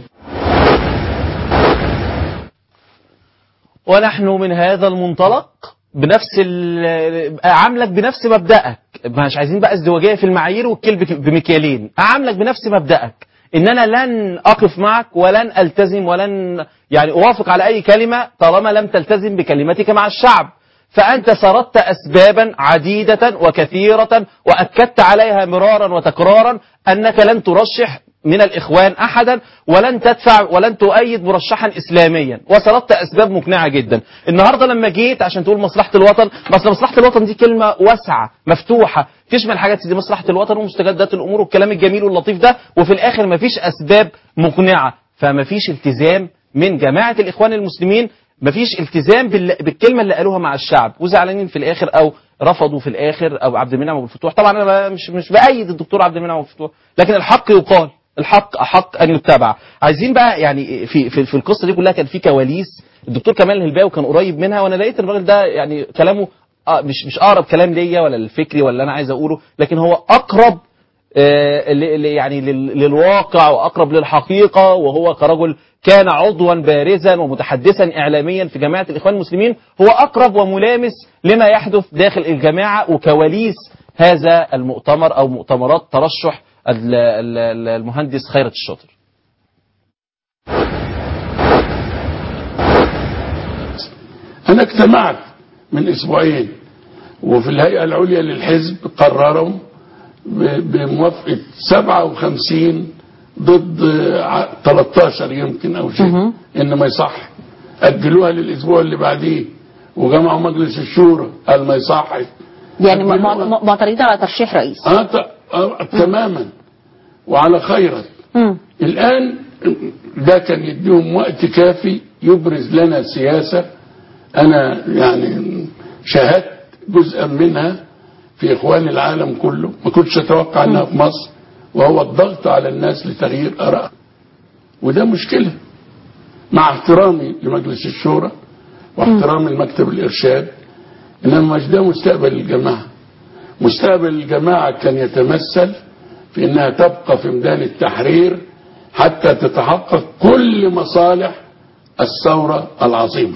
ونحن من هذا المنطلق بنفس ال- اعاملك بنفس مبدأك مش عايزين بقى ازدواجية في المعايير والكل بك- بمكيالين اعاملك بنفس مبدأك ان انا لن اقف معك ولن التزم ولن يعني اوافق على اي كلمه طالما لم تلتزم بكلمتك مع الشعب فانت سردت اسبابا عديده وكثيره واكدت عليها مرارا وتكرارا انك لن ترشح من الاخوان احدا ولن تدفع ولن تؤيد مرشحا اسلاميا وسردت اسباب مقنعه جدا النهارده لما جيت عشان تقول مصلحه الوطن اصل مصلحه الوطن دي كلمه واسعه مفتوحه تشمل حاجات دي مصلحه الوطن ومستجدات الامور والكلام الجميل واللطيف ده وفي الاخر مفيش اسباب مقنعه فمفيش التزام من جماعه الاخوان المسلمين مفيش التزام بال- بالكلمه اللي قالوها مع الشعب وزعلانين في الاخر او رفضوا في الاخر او عبد المنعم ابو الفتوح طبعا انا مش مش بايد الدكتور عبد المنعم ابو الفتوح لكن الحق يقال الحق احق ان يتبع عايزين بقى يعني في في, في القصه دي كلها كان في كواليس الدكتور كمال الهلباوي كان قريب منها وانا لقيت الراجل ده يعني كلامه آه مش مش اقرب كلام ليا ولا الفكري ولا انا عايز اقوله لكن هو اقرب آه، ل- ل- يعني لل- للواقع واقرب للحقيقه وهو كرجل كان عضوا بارزا ومتحدثا اعلاميا في جماعه الاخوان المسلمين هو اقرب وملامس لما يحدث داخل الجماعه وكواليس هذا المؤتمر او مؤتمرات ترشح ال- ال- ال- المهندس خيرت الشاطر أنا اجتمعت من أسبوعين وفي الهيئة العليا للحزب قرروا ب- بموافقة 57 ضد ع- 13 يمكن أو شيء إن ما يصح أجلوها للأسبوع اللي بعديه وجمعوا مجلس الشورى قال ما يصحش يعني م- م- معترضين على ترشيح رئيس آه ت- آه تماما وعلى خيرا مم. الآن ده كان يديهم وقت كافي يبرز لنا سياسة أنا يعني شاهدت جزءا منها في إخوان العالم كله ما كنتش أتوقع أنها في مصر وهو الضغط على الناس لتغيير آراء وده مشكلة مع احترامي لمجلس الشورى واحترامي لمكتب الإرشاد إنما مش ده مستقبل الجماعة مستقبل الجماعة كان يتمثل في انها تبقى في ميدان التحرير حتى تتحقق كل مصالح الثورة العظيمة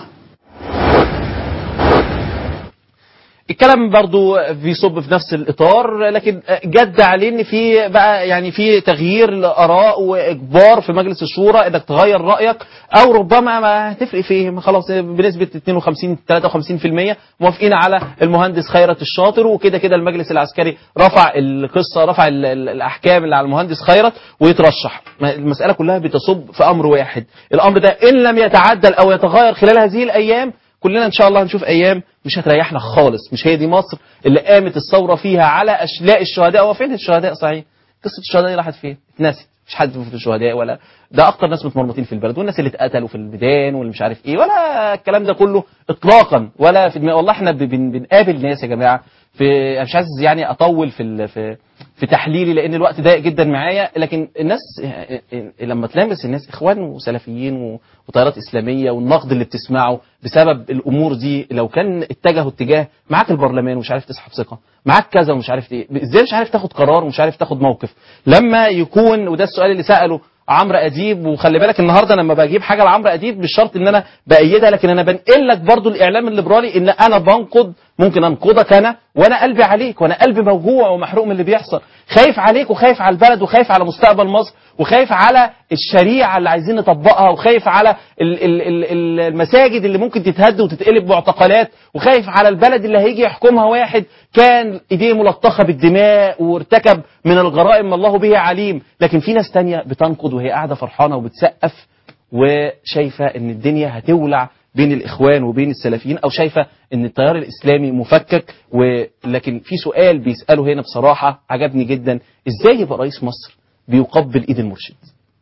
الكلام برضو بيصب في نفس الاطار لكن جد عليه ان في بقى يعني في تغيير لاراء واجبار في مجلس الشورى انك تغير رايك او ربما ما هتفرق فيه ما خلاص بنسبه 52 53% موافقين على المهندس خيرت الشاطر وكده كده المجلس العسكري رفع القصه رفع ال- ال- الاحكام اللي على المهندس خيرت ويترشح ما- المساله كلها بتصب في امر واحد الامر ده ان لم يتعدل او يتغير خلال هذه الايام كلنا ان شاء الله هنشوف ايام مش هتريحنا خالص مش هي دي مصر اللي قامت الثوره فيها على اشلاء الشهداء هو فين الشهداء صحيح قصه الشهداء دي راحت فين اتنست مش حد في الشهداء ولا ده اكتر ناس متمرمطين في البلد والناس اللي اتقتلوا في الميدان واللي مش عارف ايه ولا الكلام ده كله اطلاقا ولا في دماغ والله احنا بن- بنقابل ناس يا جماعه في أنا مش عايز يعني اطول في ال- في في تحليلي لان الوقت ضيق جدا معايا لكن الناس لما تلامس الناس اخوان وسلفيين و- وتيارات اسلاميه والنقد اللي بتسمعه بسبب الامور دي لو كان اتجهوا اتجاه معاك البرلمان ومش عارف تسحب ثقه معاك كذا ومش عارف ايه ازاي مش عارف تاخد قرار ومش عارف تاخد موقف لما يكون وده السؤال اللي ساله عمرو اديب وخلي بالك النهارده لما بجيب حاجه لعمرو اديب مش شرط ان انا بايدها لكن انا بنقل لك برضو الاعلام الليبرالي ان انا بنقد ممكن انقدك انا وانا قلبي عليك وانا قلبي موجوع ومحروق من اللي بيحصل خايف عليك وخايف على البلد وخايف على مستقبل مصر وخايف على الشريعه اللي عايزين نطبقها وخايف على ال- ال- ال- ال- المساجد اللي ممكن تتهد وتتقلب معتقلات وخايف على البلد اللي هيجي يحكمها واحد كان ايديه ملطخه بالدماء وارتكب من الجرائم ما الله به عليم لكن في ناس تانية بتنقد وهي قاعده فرحانه وبتسقف وشايفه ان الدنيا هتولع بين الاخوان وبين السلفيين او شايفه ان التيار الاسلامي مفكك ولكن في سؤال بيساله هنا بصراحه عجبني جدا ازاي يبقى رئيس مصر بيقبل ايد المرشد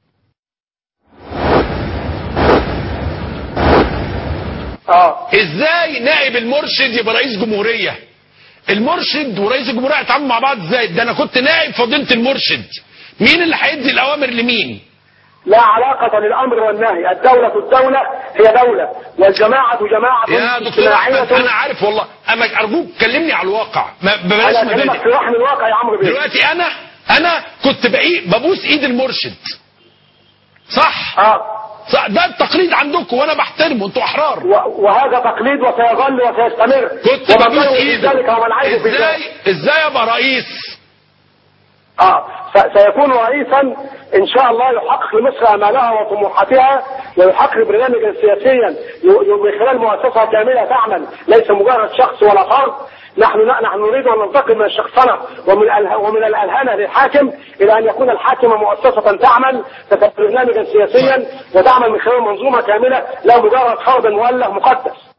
اه ازاي نائب المرشد يبقى رئيس جمهوريه المرشد ورئيس الجمهوريه هيتعاملوا مع بعض ازاي ده انا كنت نائب فضيله المرشد مين اللي هيدي الاوامر لمين لا علاقة للأمر والنهي الدولة الدولة هي دولة والجماعة جماعة يا دكتور احمد انا عارف والله اما ارجوك كلمني على الواقع ما ما بلاش أنا أكلمك مبادئ في رحم الواقع يا عمرو بيه دلوقتي انا انا كنت بقي ببوس ايد المرشد صح اه صح ده التقليد عندكم وانا بحترمه انتوا احرار وهذا تقليد وسيظل وسيستمر كنت ومن ببوس له في ايده ذلك ومن عيبه في ازاي ذلك ازاي ابقى رئيس اه س- سيكون رئيسا ان شاء الله يحقق لمصر امالها وطموحاتها ويحقق برنامجا سياسيا ي- ي- من خلال مؤسسه كامله تعمل ليس مجرد شخص ولا فرد نحن نحن نريد ان ننتقل من الشخصنه ومن الأله- ومن الالهنه للحاكم الى ان يكون الحاكم مؤسسه تعمل تتبع برنامجا سياسيا وتعمل من خلال منظومه كامله لا مجرد فرد مؤله مقدس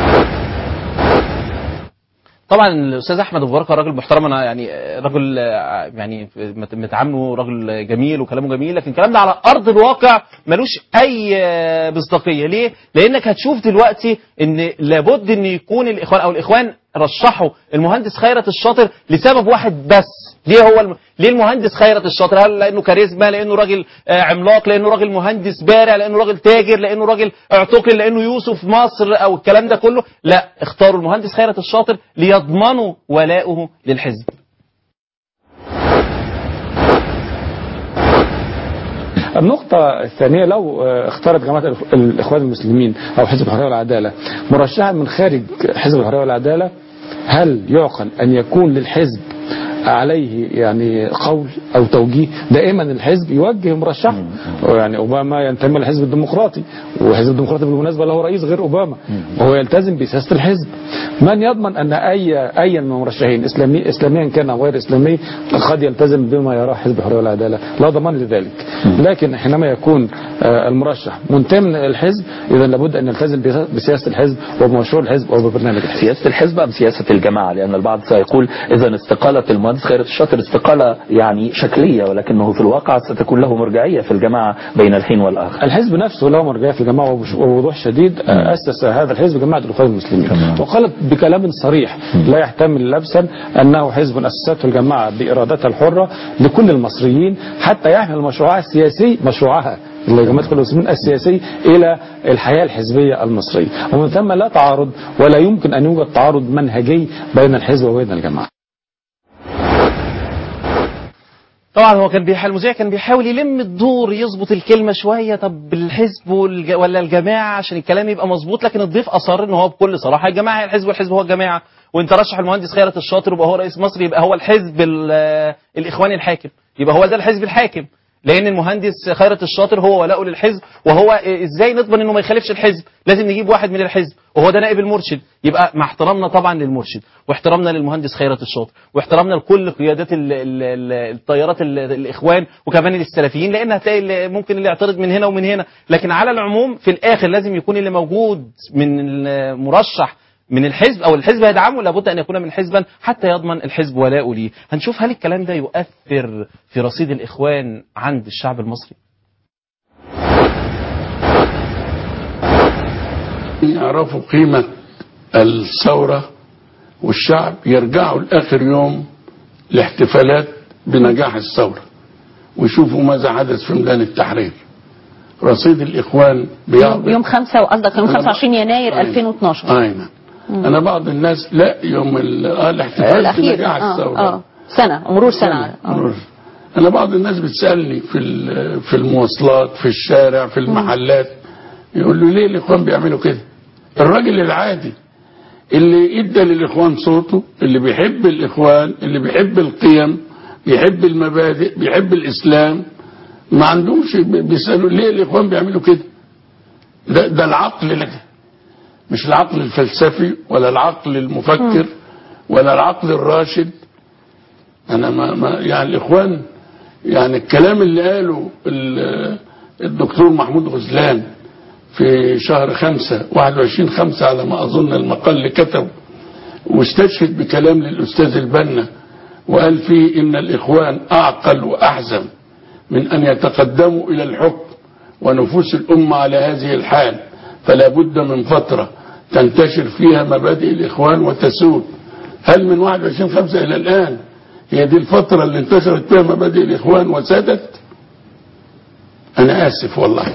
طبعا الاستاذ احمد ابو بركه راجل محترم انا يعني راجل آه، يعني مت- متعامله راجل جميل وكلامه جميل لكن الكلام ده على ارض الواقع ملوش اي آه، مصداقيه ليه؟ لانك هتشوف دلوقتي ان لابد ان يكون الاخوان او الاخوان رشحوا المهندس خيرت الشاطر لسبب واحد بس ليه هو الم... ليه المهندس خيرت الشاطر هل لانه كاريزما لانه راجل آه، عملاق لانه راجل مهندس بارع لانه راجل تاجر لانه راجل اعتقل لانه يوسف مصر او الكلام ده كله لا اختاروا المهندس خيرت الشاطر ليضمنوا ولاؤه للحزب النقطة الثانية لو آه، اختارت جماعة الإخ- الإخوان المسلمين أو حزب الحرية والعدالة مرشحا من خارج حزب الحرية والعدالة هل يعقل أن يكون للحزب عليه يعني قول او توجيه دائما الحزب يوجه مرشحه يعني اوباما ينتمي للحزب الديمقراطي والحزب الديمقراطي بالمناسبه له رئيس غير اوباما وهو يلتزم بسياسه الحزب من يضمن ان اي اي من المرشحين اسلامي اسلاميا كان او غير اسلامي قد يلتزم بما يراه حزب الحريه والعداله لا ضمان لذلك لكن حينما يكون آه، المرشح منتمي للحزب اذا لابد ان يلتزم بسياسة- بسياسه الحزب وبمشروع الحزب او ببرنامج الحزب سياسة الحزب أم سياسة الجماعة لأن البعض سيقول إذا استقالة المهندس خيرت الشاطر استقالة يعني شكلية ولكنه في الواقع ستكون له مرجعية في الجماعة بين الحين والآخر الحزب نفسه له مرجعيه في الجماعه وبش- وبوضوح شديد آه، اسس هذا الحزب جماعه الاخوان المسلمين وقالت بكلام صريح لا يحتمل لبسا انه حزب اسسته الجماعه بارادتها الحره لكل المصريين حتى يحمل مشروعها السياسي مشروعها اللي جماعه الاخوان المسلمين السياسي الى الحياه الحزبيه المصريه ومن ثم لا تعارض ولا يمكن ان يوجد تعارض منهجي بين الحزب وبين الجماعه طبعا هو كان بيحاول المذيع كان بيحاول يلم الدور يظبط الكلمه شويه طب الحزب والج... ولا الجماعه عشان الكلام يبقى مظبوط لكن الضيف اصر ان هو بكل صراحه الجماعه هي الحزب والحزب هو الجماعه وانت رشح المهندس خيرت الشاطر يبقى هو رئيس مصر يبقى هو الحزب ال- الاخوان الحاكم يبقى هو ده الحزب الحاكم لان المهندس خيرت الشاطر هو ولاؤه للحزب وهو ازاي نضمن انه ما يخالفش الحزب لازم نجيب واحد من الحزب وهو ده نائب المرشد يبقى مع احترامنا طبعا للمرشد واحترامنا للمهندس خيرت الشاطر واحترامنا لكل قيادات ال- ال- ال- التيارات ال- الاخوان وكمان السلفيين لان هتلاقي اللي- ممكن اللي يعترض من هنا ومن هنا لكن على العموم في الاخر لازم يكون اللي موجود من المرشح من الحزب او الحزب يدعمه لابد ان يكون من حزبا حتى يضمن الحزب ولاؤه ليه هنشوف هل الكلام ده يؤثر في رصيد الاخوان عند الشعب المصري يعرفوا قيمة الثورة والشعب يرجعوا لآخر يوم لاحتفالات بنجاح الثورة ويشوفوا ماذا حدث في ميدان التحرير رصيد الإخوان بيعرض يوم خمسة وقصدك يوم أنا 25 يناير أيوة. 2012 أين أنا بعض الناس لا يوم ال- آه الاحتفال الأخير بنجاح آه الثورة آه سنة مرور سنة مرور. انا بعض الناس بتسالني في ال- في المواصلات في الشارع في المحلات يقول له ليه الاخوان بيعملوا كده الراجل العادي اللي ادى للاخوان صوته اللي بيحب الاخوان اللي بيحب القيم بيحب المبادئ بيحب الاسلام ما عندهمش بي- بيسالوا ليه الاخوان بيعملوا كده ده, ده العقل لك مش العقل الفلسفي ولا العقل المفكر ولا العقل الراشد انا ما, ما يعني الاخوان يعني الكلام اللي قاله ال- الدكتور محمود غزلان في شهر خمسة 21 خمسة على ما أظن المقال اللي كتبه واستشهد بكلام للأستاذ البنا وقال فيه إن الإخوان أعقل وأحزم من أن يتقدموا إلى الحكم ونفوس الأمة على هذه الحال فلا بد من فترة تنتشر فيها مبادئ الإخوان وتسود هل من 21 خمسة إلى الآن هي دي الفترة اللي انتشرت فيها مبادئ الإخوان وسادت أنا آسف والله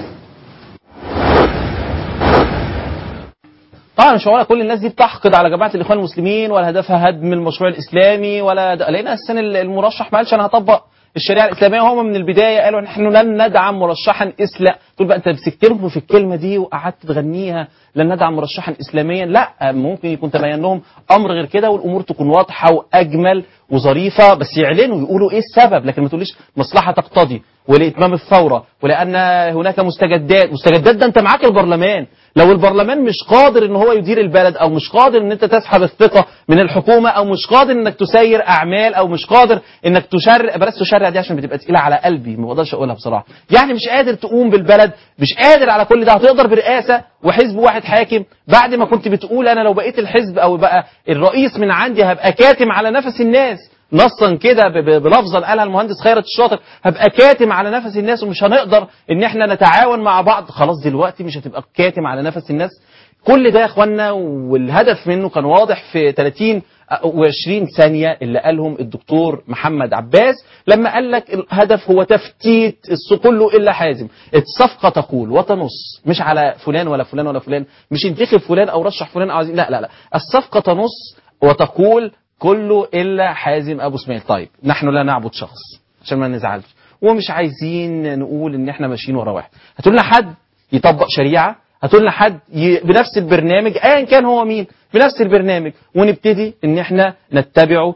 طبعا مش معقوله كل الناس دي بتحقد على جماعه الاخوان المسلمين ولا هدفها هدم المشروع الاسلامي ولا د... لان اساسا المرشح ما قالش انا هطبق الشريعه الاسلاميه وهم من البدايه قالوا نحن لن ندعم مرشحا اسلام تقول بقى انت مسكت لهم في الكلمه دي وقعدت تغنيها لن ندعم مرشحا اسلاميا لا ممكن يكون تبين لهم امر غير كده والامور تكون واضحه واجمل وظريفه بس يعلنوا يقولوا ايه السبب لكن ما تقوليش مصلحه تقتضي ولاتمام الثوره ولان هناك مستجدات مستجدات ده انت معاك البرلمان لو البرلمان مش قادر ان هو يدير البلد او مش قادر ان انت تسحب الثقه من الحكومه او مش قادر انك تسير اعمال او مش قادر انك تشرع بلاش تشرع دي عشان بتبقى تقيله على قلبي ما بقدرش اقولها بصراحه يعني مش قادر تقوم بالبلد مش قادر على كل ده هتقدر برئاسه وحزب واحد حاكم بعد ما كنت بتقول انا لو بقيت الحزب او بقى الرئيس من عندي هبقى كاتم على نفس الناس نصا كده ب- ب- بلفظا قالها المهندس خيرت الشاطر هبقى كاتم على نفس الناس ومش هنقدر ان احنا نتعاون مع بعض خلاص دلوقتي مش هتبقى كاتم على نفس الناس كل ده يا اخوانا والهدف منه كان واضح في 30 و20 ثانية اللي قالهم الدكتور محمد عباس لما قال لك الهدف هو تفتيت السوق كله إلا حازم الصفقة تقول وتنص مش على فلان ولا فلان ولا فلان مش انتخب فلان أو رشح فلان أو عايزين لا لا لا الصفقة تنص وتقول كله إلا حازم أبو اسماعيل طيب نحن لا نعبد شخص عشان ما نزعلش ومش عايزين نقول ان احنا ماشيين ورا واحد هتقول لنا حد يطبق شريعه هتقول لنا حد ي... بنفس البرنامج ايا كان هو مين بنفس البرنامج ونبتدي ان احنا نتبعه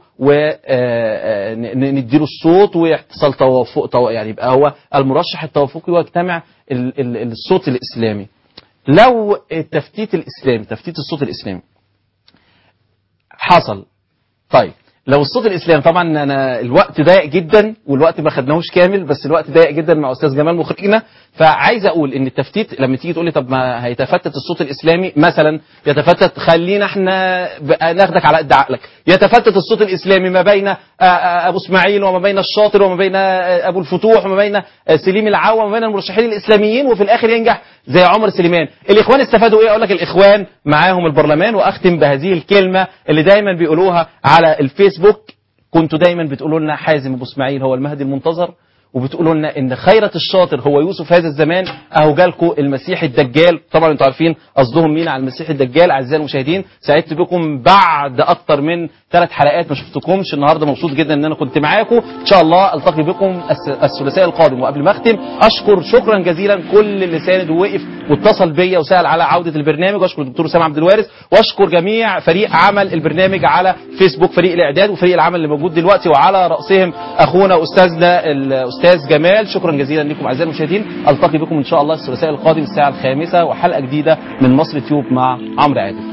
ونديله الصوت واحتصال توافق تو... يعني يبقى هو المرشح التوافقي ويجتمع ال... ال... الصوت الاسلامي لو التفتيت الاسلامي تفتيت الصوت الاسلامي حصل طيب لو الصوت الاسلامي طبعا انا الوقت ضيق جدا والوقت ما خدناهوش كامل بس الوقت ضيق جدا مع استاذ جمال مخرجنا فعايز اقول ان التفتيت لما تيجي تقول لي طب ما هيتفتت الصوت الاسلامي مثلا يتفتت خلينا احنا بقى ناخدك على قد عقلك يتفتت الصوت الاسلامي ما بين آه، آه، ابو اسماعيل وما بين الشاطر وما بين آه، ابو الفتوح وما بين آه، سليم العوا وما بين المرشحين الاسلاميين وفي الاخر ينجح زي عمر سليمان الاخوان استفادوا ايه اقول لك الاخوان معاهم البرلمان واختم بهذه الكلمه اللي دايما بيقولوها على الفيسبوك كنتوا دايما بتقولوا لنا حازم ابو اسماعيل هو المهدي المنتظر وبتقولوا لنا ان خيرة الشاطر هو يوسف هذا الزمان اهو جالكم المسيح الدجال طبعا انتوا عارفين قصدهم مين على المسيح الدجال اعزائي المشاهدين سعدت بكم بعد اكتر من ثلاث حلقات ما شفتكمش النهارده مبسوط جدا ان انا كنت معاكم ان شاء الله التقي بكم الس- الثلاثاء القادم وقبل ما اختم اشكر شكرا جزيلا كل اللي ساند ووقف واتصل بيا وسال على عوده البرنامج واشكر الدكتور اسامه عبد الوارث واشكر جميع فريق عمل البرنامج على فيسبوك فريق الاعداد وفريق العمل اللي موجود دلوقتي وعلى راسهم اخونا واستاذنا الاستاذ جمال شكرا جزيلا لكم اعزائي المشاهدين التقي بكم ان شاء الله الثلاثاء القادم الساعه الخامسه وحلقه جديده من مصر تيوب مع عمرو عادل